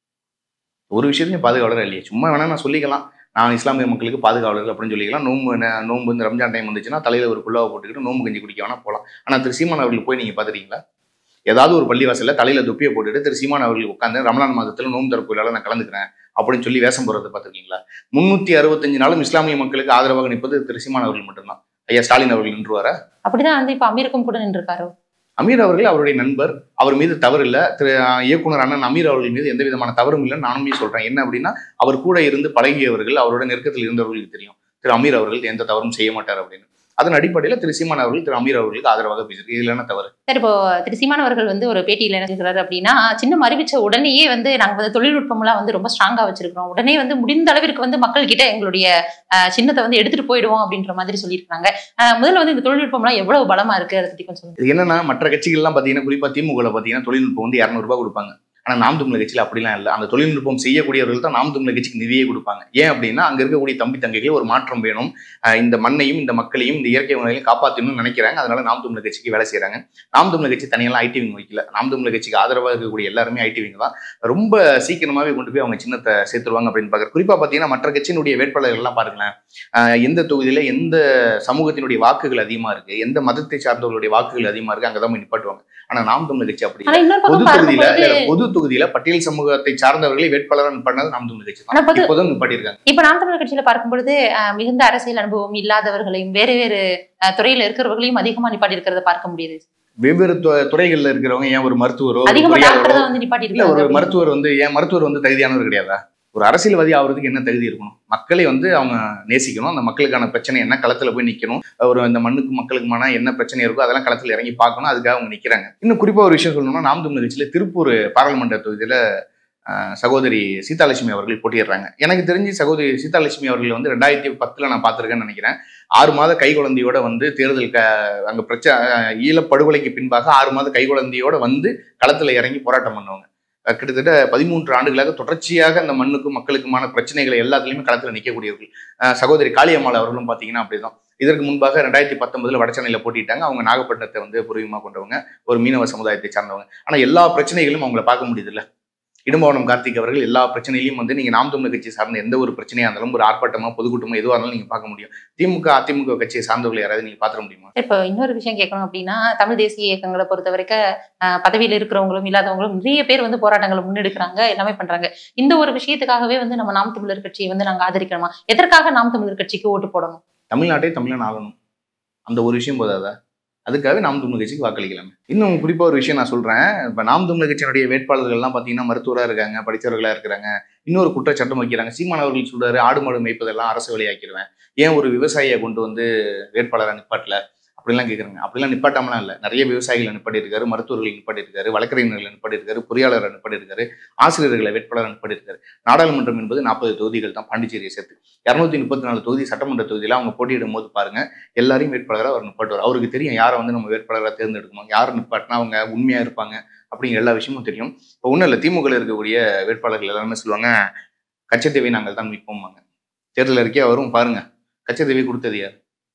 ஒரு விஷயத்தையும் பாதுகாவலராக இல்லையே சும்மா வேணா நான் சொல்லிக்கலாம் நான் இஸ்லாமிய மக்களுக்கு பாதுகாவலர்கள் அப்படின்னு சொல்லிக்கலாம் நோம்பு ந- நோம்பு வந்து ரம்ஜான் டைம் வந்துச்சுன்னா தலையில ஒரு குல்லாவை போட்டுக்கிட்டு நோம்பு கஞ்சி குடிக்க வேணா போகலாம் ஆனா திரு சீமான் அவர்கள் போய் நீங்க பாத்துறீங்களா ஏதாவது ஒரு பள்ளிவாசல்ல தலையில தொப்பியை போட்டுட்டு திரு சீமான் அவர்கள் உட்காந்து ரமலான் மாதத்துல நோம்பு திறப்புகளால நான் கலந்துக்கிறேன் அப்படின்னு சொல்லி வேஷம் போடுறதை பார்த்துருக்கீங்களா முன்னூத்தி அறுபத்தஞ்சு நாளும் இஸ்லாமிய மக்களுக்கு ஆதரவாக நிற்பது திரு சீமான் அவர்கள் மட்டும்தான் ஐயா ஸ்டாலின் அவர்கள் நின்றுவாரா அப்படிதான் வந்து இப்ப அமீருக்கும் கூட நின்றுருக்காரு அமீர் அவர்கள் அவருடைய நண்பர் அவர் மீது தவறு இல்லை திரு அஹ், இயக்குனர் அண்ணன் அமீர் அவர்கள் மீது எந்த விதமான தவறும் இல்லைன்னு நானுமே சொல்றேன் என்ன அப்படின்னா அவர் கூட இருந்து பழகியவர்கள் அவரோட நெருக்கத்தில் இருந்தவர்களுக்கு தெரியும் திரு அமீர் அவர்கள் எந்த தவறும் செய்ய மாட்டார் அப்படின்னு அதன் அடிப்படையில் திரு சீமான் அவர்கள் திரு அமீர் அவர்களுக்கு ஆதரவாக பேசுறது இதுல என்ன தவறு சரி இப்போ திரு சீமான் அவர்கள் வந்து ஒரு பேட்டியில என்ன சொல்றாரு அப்படின்னா சின்னம் அறிவிச்ச உடனேயே வந்து நாங்க வந்து தொழில்நுட்பம்லாம் வந்து ரொம்ப ஸ்ட்ராங்கா வச்சிருக்கிறோம் உடனே வந்து முடிந்த அளவிற்கு வந்து மக்கள் கிட்ட எங்களுடைய அஹ், சின்னத்தை வந்து எடுத்துட்டு போயிடுவோம் அப்படின்ற மாதிரி சொல்லியிருக்காங்க அஹ், முதல்ல வந்து இந்த தொழில்நுட்பம்லாம் எவ்வளவு பலமா இருக்கு அதை பத்தி கொஞ்சம் சொல்லுங்க இது என்னன்னா மற்ற கட்சிகள்லாம் பார்த்தீங்கன்னா குறிப்பா திமுகவில் பார்த்தீங்கன்னா தொழில்நுட்பம் வந்து இரநூறுபா கொடுப்பாங்க ஆனா நாம் தமிழர் கட்சியில் அப்படிலாம் இல்லை அந்த தொழில்நுட்பம் செய்யக்கூடியவர்கள் தான் நாம் தமிழர் கட்சிக்கு நிதியே கொடுப்பாங்க ஏன் அப்படின்னா அங்க இருக்கக்கூடிய தம்பி தங்கைகள் ஒரு மாற்றம் வேணும் அஹ் இந்த மண்ணையும் இந்த மக்களையும் இந்த இயற்கை உணவையும் காப்பாற்றணும்னு நினைக்கிறாங்க அதனால நாம் தமிழர் கட்சிக்கு வேலை செய்றாங்க நாம் தமிழர் கட்சி தனியெல்லாம் ஐடி விங் வைக்கல நாம் தமிழர் கட்சிக்கு ஆதரவாக இருக்கக்கூடிய எல்லாருமே ஐடி விங் தான் ரொம்ப சீக்கிரமாவே கொண்டு போய் அவங்க சின்னத்தை சேர்த்துருவாங்க அப்படின்னு பார்க்குற குறிப்பா பார்த்தீங்கன்னா மற்ற கட்சியினுடைய வேட்பாளர்கள் எல்லாம் பாருங்களேன் அஹ் எந்த தொகுதியில எந்த சமூகத்தினுடைய வாக்குகள் அதிகமா இருக்கு எந்த மதத்தை சார்ந்தவர்களுடைய வாக்குகள் அதிகமா இருக்கு அங்கதான் போய் நிப்பாட்டுவாங்க ஆனா நாம் தமிழர் கட்சி அப்படி இல்ல. ஆனா இன்னொரு பொது பக்கம் தொகுதியில பார்க்கும்போது இல்ல, பொது தொகுதியில பட்டியல் சமூகத்தை சார்ந்தவர்களை வேட்பாளராக நிப்பாட்டினது நாம் தமிழர் கட்சி ஆனா தான் பொது இப்போதும் நிப்பாட்டியிருக்காங்க இப்ப நாம் தமிழர் கட்சியில பார்க்கும் பொழுது அஹ், மிகுந்த அரசியல் அனுபவம் இல்லாதவர்களையும் வேறு வேறு அஹ், துறையில இருக்கிறவர்களையும் அதிகமா நிப்பாட்டி இருக்கிறத பார்க்க முடியுது வெவ்வேறு து- துறைகள்ல இருக்கிறவங்க ஏன் ஒரு மருத்துவரோ ஒரு அதிகமா டாக்டர் பொறியாளரோ தான் வந்து நிப்பாட்டி இல்ல ஒரு இருக்காங்க மருத்துவர் வந்து ஏன் மருத்துவர் வந்து தகுதியானவர் கிடையாதா ஒரு அரசியல்வாதி ஆகிறதுக்கு என்ன தகுதி இருக்கணும் மக்களை வந்து அவங்க நேசிக்கணும் அந்த மக்களுக்கான பிரச்சனை என்ன களத்துல போய் நிக்கணும் ஒரு இந்த மண்ணுக்கு மக்களுக்குமான என்ன பிரச்சனை இருக்கோ அதெல்லாம் களத்துல இறங்கி பார்க்கணும் அதுக்காக அவங்க நிக்கிறாங்க இன்னும் குறிப்பா ஒரு விஷயம் சொல்லணும்னா நாம் தமிழர் கட்சியில திருப்பூர் பாராளுமன்ற தொகுதியில அஹ், சகோதரி சீதாலட்சுமி அவர்கள் போட்டியிடுறாங்க எனக்கு தெரிஞ்சு சகோதரி சீதாலட்சுமி அவர்கள் வந்து ரெண்டாயிரத்தி பத்துல நான் பார்த்திருக்கேன்னு நினைக்கிறேன் ஆறு மாத கைக்குழந்தையோட வந்து தேர்தல் க அங்க பிரச்சனை ஈழப்படுகொலைக்கு பின்பாக ஆறு மாத கைக்குழந்தையோட வந்து களத்துல இறங்கி போராட்டம் பண்ணுவாங்க அஹ் கிட்டத்தட்ட பதிமூன்று ஆண்டுகளாக தொடர்ச்சியாக அந்த மண்ணுக்கும் மக்களுக்குமான பிரச்சனைகளை எல்லாத்துலயுமே களத்துல நிற்கக்கூடியவர்கள் அஹ் சகோதரி காளியம்மாள் அவர்களும் பாத்தீங்கன்னா அப்படிதான் இதற்கு முன்பாக ரெண்டாயிரத்தி பத்தொன்பதுல வடசென்னையில போட்டிட்டாங்க அவங்க நாகப்பட்டினத்தை வந்து பூர்வீகமா கொண்டவங்க ஒரு மீனவ சமுதாயத்தை சார்ந்தவங்க ஆனா எல்லா பிரச்சனைகளும் அவங்கள பார்க்க முடியுது இல்ல இடும்பவனம் கார்த்திக் அவர்கள் எல்லா பிரச்சனையிலையும் வந்து நீங்க நாம் தமிழர் கட்சி சார்ந்த எந்த ஒரு பிரச்சனையா இருந்தாலும் ஒரு ஆர்ப்பாட்டமா பொதுக்கூட்டமோ எதுவாக இருந்தாலும் நீங்க பார்க்க முடியும் திமுக அதிமுக கட்சியை சார்ந்தவர்கள் யாராவது நீங்க பாத்திர முடியுமா இப்போ இன்னொரு விஷயம் கேட்கணும் அப்படின்னா தமிழ் தேசிய இயக்கங்களை பொறுத்த வரைக்கும் அஹ், பதவியில் இருக்கிறவங்களும் இல்லாதவங்களும் நிறைய பேர் வந்து போராட்டங்களை முன்னெடுக்கிறாங்க எல்லாமே பண்றாங்க இந்த ஒரு விஷயத்துக்காகவே வந்து நம்ம நாம் தமிழர் கட்சியை வந்து நாங்க ஆதரிக்கணுமா எதற்காக நாம் தமிழர் கட்சிக்கு ஓட்டு போடணும் தமிழ்நாட்டை தமிழன் ஆகணும் அந்த ஒரு விஷயம் போதாதா அதுக்காக நாம் தமிழர் கட்சிக்கு வாக்களிக்கலாமே இன்னும் குறிப்பா ஒரு விஷயம் நான் சொல்றேன் இப்ப நாம் தமிழர் கட்சியினுடைய வேட்பாளர்கள்லாம் பாத்தீங்கன்னா மருத்துவரா இருக்காங்க படித்தவர்களா இருக்கிறாங்க இன்னொரு குற்றச்சட்டம் வைக்கிறாங்க சீமான் அவர்கள் சொல்றாரு ஆடு மாடு மேய்ப்பதெல்லாம் அரசு வேலையாக்கிடுவேன் ஏன் ஒரு விவசாயியை கொண்டு வந்து வேட்பாளராக நிப்பாட்டல அப்படிலாம் கேட்குறாங்க அப்படிலாம் நிப்பாட்டாமலாம் இல்லை நிறைய விவசாயிகளை நிப்பாட்டியிருக்காரு மருத்துவர்களை நிப்பாட்டியிருக்காரு வழக்கறிஞர்களை நிப்பாட்டியிருக்காரு பொறியாளரை நிப்பாட்டியிருக்காரு ஆசிரியர்களை வேட்பாளரை நிப்பாட்டியிருக்காரு நாடாளுமன்றம் என்பது நாற்பது தொகுதிகள் தான் பாண்டிச்சேரியை சேர்த்து இரநூத்தி முப்பத்தி நாலு தொகுதி சட்டமன்ற தொகுதியில் அவங்க போட்டியிடும் போது பாருங்க எல்லாரையும் வேட்பாளராக அவர் நிப்பாட்டுவார் அவருக்கு தெரியும் யாரை வந்து நம்ம வேட்பாளராக தேர்ந்தெடுக்கணும் யார் நிப்பாட்டினா அவங்க உண்மையா இருப்பாங்க அப்படிங்கிற எல்லா விஷயமும் தெரியும் இப்போ ஒன்றும் இல்லை திமுக இருக்கக்கூடிய வேட்பாளர்கள் எல்லாருமே சொல்லுவாங்க கச்சத்தேவை நாங்கள் தான் மீட்போம்பாங்க தேர்தல் அறிக்கையா வரும் பாருங்க கச்சத்தேவை கொடுத்தது யார்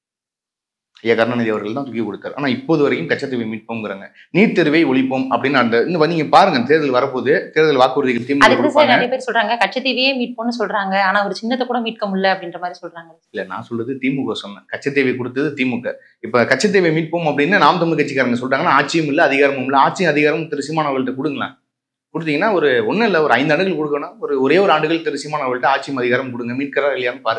ஐயா கருணாநிதி அவர்கள் தான் தூக்கி கொடுத்தாரு ஆனா இப்போது வரைக்கும் கச்சத்தேவை மீட்போங்கிறாங்க நீட் தேர்வை ஒழிப்போம் அப்படின்னு அந்த இன்னும் நீங்க பாருங்க தேர்தல் வரப்போகுது தேர்தல் வாக்குறுதிகள் திமுக அதுக்கு சார் கொடுப்பாங்க நிறைய பேர் சொல்றாங்க கட்சத்தீவையே மீட்போம்னு சொல்றாங்க ஆனா ஒரு சின்னத்தை கூட மீட்க முடியல அப்படின்ற மாதிரி சொல்றாங்க இல்ல நான் சொல்றது திமுக சொன்னேன் கச்சத்தேவை கொடுத்தது திமுக இப்ப கச்சத்தேவை மீட்போம் அப்படின்னு நாம் தமிழ் கட்சிக்காரங்க சொல்றாங்கன்னா ஆட்சியும் இல்ல அதிகாரமும் இல்ல ஆட்சியும் அதிகாரமும் திரு சீமான் அவர்கள்ட்ட கொடுங்களேன் கொடுத்தீங்கன்னா ஒரு ஒண்ணும் இல்ல ஒரு ஐந்து ஆண்டுகள் கொடுக்கணும் ஒரு ஒரே ஒரு ஆண்டுகள் திரு சீமான் அவர்கள்ட்ட ஆட்சியும் அதிகாரம் கொடுங்க மீட்கிறா இல்லையான்னு பாருங்க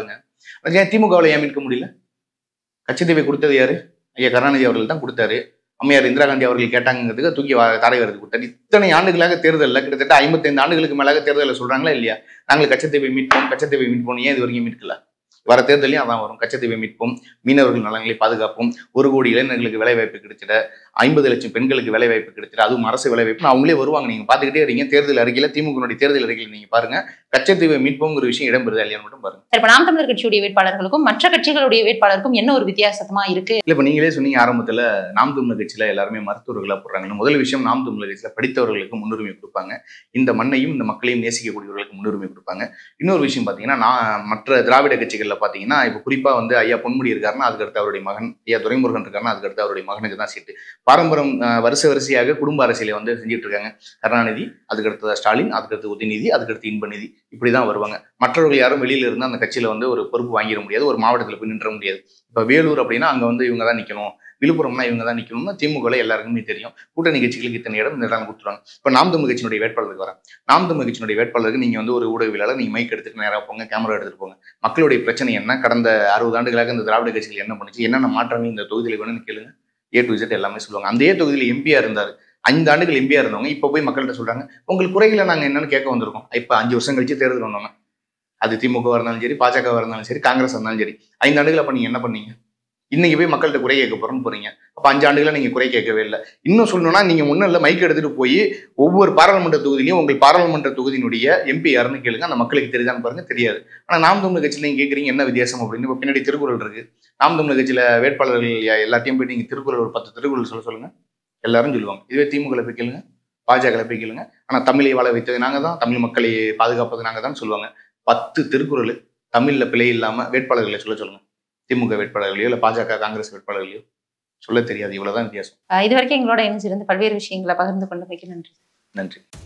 அது ஏன் திமுகவில் ஏன் மீட்க முடியல கச்சத்தீவை கொடுத்தது யாரு ஐயா கருணாநிதி அவர்கள் தான் கொடுத்தாரு அம்மையார் இந்திரா காந்தி அவர்கள் கேட்டாங்கிறதுக்கு தூக்கி வா- தாரை வரது கொடுத்தாரு இத்தனை ஆண்டுகளாக தேர்தலில் கிட்டத்தட்ட ஐம்பத்தைந்து ஆண்டுகளுக்கு மேலாக தேர்தலில் சொல்றாங்களா இல்லையா நாங்கள் கச்சத்தீவை மீட்போம் கச்சத்தீவை மீட்போம் ஏன் இது வரைக்கும் மீட்கல வர தேர்தலையும் அதான் வரும் கச்சத்தீவை மீட்போம் மீனவர்கள் நலன்களை பாதுகாப்போம் ஒரு கோடி இளைஞர்களுக்கு வேலைவாய்ப்பு கிடைச்சிட ஐம்பது லட்சம் பெண்களுக்கு வேலைவாய்ப்பு கிடைச்சிட அதுவும் அரசு வேலைவாய்ப்பு அவங்களே வருவாங்க நீங்க பாத்துக்கிட்டே இருக்கீங்க தேர்தல் அறிக்கையில திமுக தேர்தல் அறிக்கையில் நீங்க பாருங்க கச்சத்தீவை மீட்போங்கிற விஷயம் இடம்பெறுதா இல்லையான்னு மட்டும் பாருங்க சரி, இப்ப நாம் தமிழர் கட்சியுடைய வேட்பாளர்களுக்கும் மற்ற கட்சிகளுடைய வேட்பாளருக்கும் என்ன ஒரு வித்தியாசமா இருக்கு இல்ல இப்ப நீங்களே சொன்னீங்க ஆரம்பத்துல நாம் தமிழர் கட்சியில எல்லாருமே மருத்துவர்களா போடுறாங்க முதல் விஷயம் நாம் தமிழர் கட்சியில படித்தவர்களுக்கு முன்னுரிமை கொடுப்பாங்க இந்த மண்ணையும் இந்த மக்களையும் நேசிக்கக்கூடியவர்களுக்கு முன்னுரிமை கொடுப்பாங்க இன்னொரு விஷயம் பாத்தீங்கன்னா நான் மற்ற திராவிட கட்சிகள்ல பாத்தீங்கன்னா இப்ப குறிப்பா வந்து ஐயா பொன்முடி இருக்காருன்னா அதுக்கு அடுத்து அவருடைய மகன் ஐயா துரைமுருகன் இருக்காருன்னா அதுக்கு அடுத்து அவருடைய மகனுக்கு தான் சீட்டு பாரம்பரம் அஹ், வரிசை வரிசையாக குடும்ப அரசியலை வந்து செஞ்சுட்டு இருக்காங்க கருணாநிதி அதுக்கு அடுத்து ஸ்டாலின் அதுக்கு அடுத்து உதயநிதி அதுக்கு அடுத்து இன்பநிதி இப்படிதான் வருவாங்க மற்றவர்கள் யாரும் வெளியில இருந்து அந்த கட்சியில வந்து ஒரு பொறுப்பு வாங்கிட முடியாது ஒரு மாவட்டத்துல போய் நின்ற முடியாது இப்ப வேலூர் அப்படின்னா அங்க வந்து இவங்க தான் நிக்கணும் விழுப்புரம்னா இவங்க தான் நிக்கணும்னு திமுக எல்லாருக்குமே தெரியும் கூட்டணி கட்சிகளுக்கு இத்தனை இடம் இந்த இடம் கொடுத்துருவாங்க இப்ப நாம் தமிழ் கட்சியினுடைய வேட்பாளருக்கு வரேன் நாம் தமிழ் கட்சியினுடைய வேட்பாளருக்கு நீங்க வந்து ஒரு ஊடகவியலாளர் நீங்க மைக் எடுத்துட்டு நேரா போங்க கேமரா எடுத்துட்டு போங்க மக்களுடைய பிரச்சனை என்ன கடந்த அறுபது ஆண்டுகளாக இந்த திராவிட கட்சிகள் என்ன பண்ணுச்சு என்னென்ன மாற்றங்கள் இந்த தொகுதியில் வேணும்னு கேளுங்க ஏ டு Z எல்லாமே சொல்லுவாங்க அந்த ஏ தொகுதியில் எம்பியா இருந்தார் ஐந்து ஆண்டுகள் எம்பியா இருந்தவங்க இப்போ போய் மக்கள்கிட்ட சொல்றாங்க உங்களுக்கு குறைகளை நாங்க என்னன்னு கேட்க வந்திருக்கோம் இப்ப அஞ்சு வருஷம் கழிச்சு தேர்தல் வந்தோம்னா அது திமுக இருந்தாலும் சரி பாஜக இருந்தாலும் சரி காங்கிரஸ் இருந்தாலும் சரி ஐந்து ஆண்டுகள் அப்ப நீங்க என்ன பண்ணீங்க இன்னைக்கு போய் மக்கள்கிட்ட குறை கேட்க போறோம்னு போறீங்க அப்ப அஞ்சு ஆண்டுகளா நீங்க குறை கேட்கவே இல்லை இன்னும் சொல்லணும்னா நீங்க முன்ன இல்ல மைக் எடுத்துட்டு போய் ஒவ்வொரு பாராளுமன்ற தொகுதியிலையும் உங்கள் பாராளுமன்ற தொகுதியினுடைய எம்பி யாருன்னு கேளுங்க அந்த மக்களுக்கு தெரியுதான்னு பாருங்க தெரியாது ஆனா நாம் தமிழ் கட்சியில நீங்க கேக்குறீங்க என்ன வித்தியாசம் அப்படின்னு இப்ப பின்னாடி திருக்குறள் இருக்கு நாம் தமிழ் கட்சியில வேட்பாளர்கள் யா- எல்லாத்தையும் போய் நீங்க திருக்குறள் ஒரு பத்து திருக்குறள் சொல்ல சொல்லுங்க எல்லாரும் சொல்லுவாங்க இதுவே திமுக போய் கேளுங்க பாஜக போய் கேளுங்க ஆனா தமிழை வாழ வைத்தது நாங்க தான் தமிழ் மக்களை பாதுகாப்பது நாங்க தான் சொல்லுவாங்க பத்து திருக்குறள் தமிழ்ல பிழை இல்லாம வேட்பாளர்களை சொல்ல சொல்லுங்க திமுக வேட்பாளர்களையோ இல்ல பாஜக காங்கிரஸ் வேட்பாளர்களையோ சொல்ல தெரியாது இவ்வளவுதான் வித்தியாசம் அஹ் இது வரைக்கும் எங்களோட இணைஞ்சிருந்து பல்வேறு விஷயங்களை பகிர்ந்து கொண்டமைக்கு நன்றி நன்றி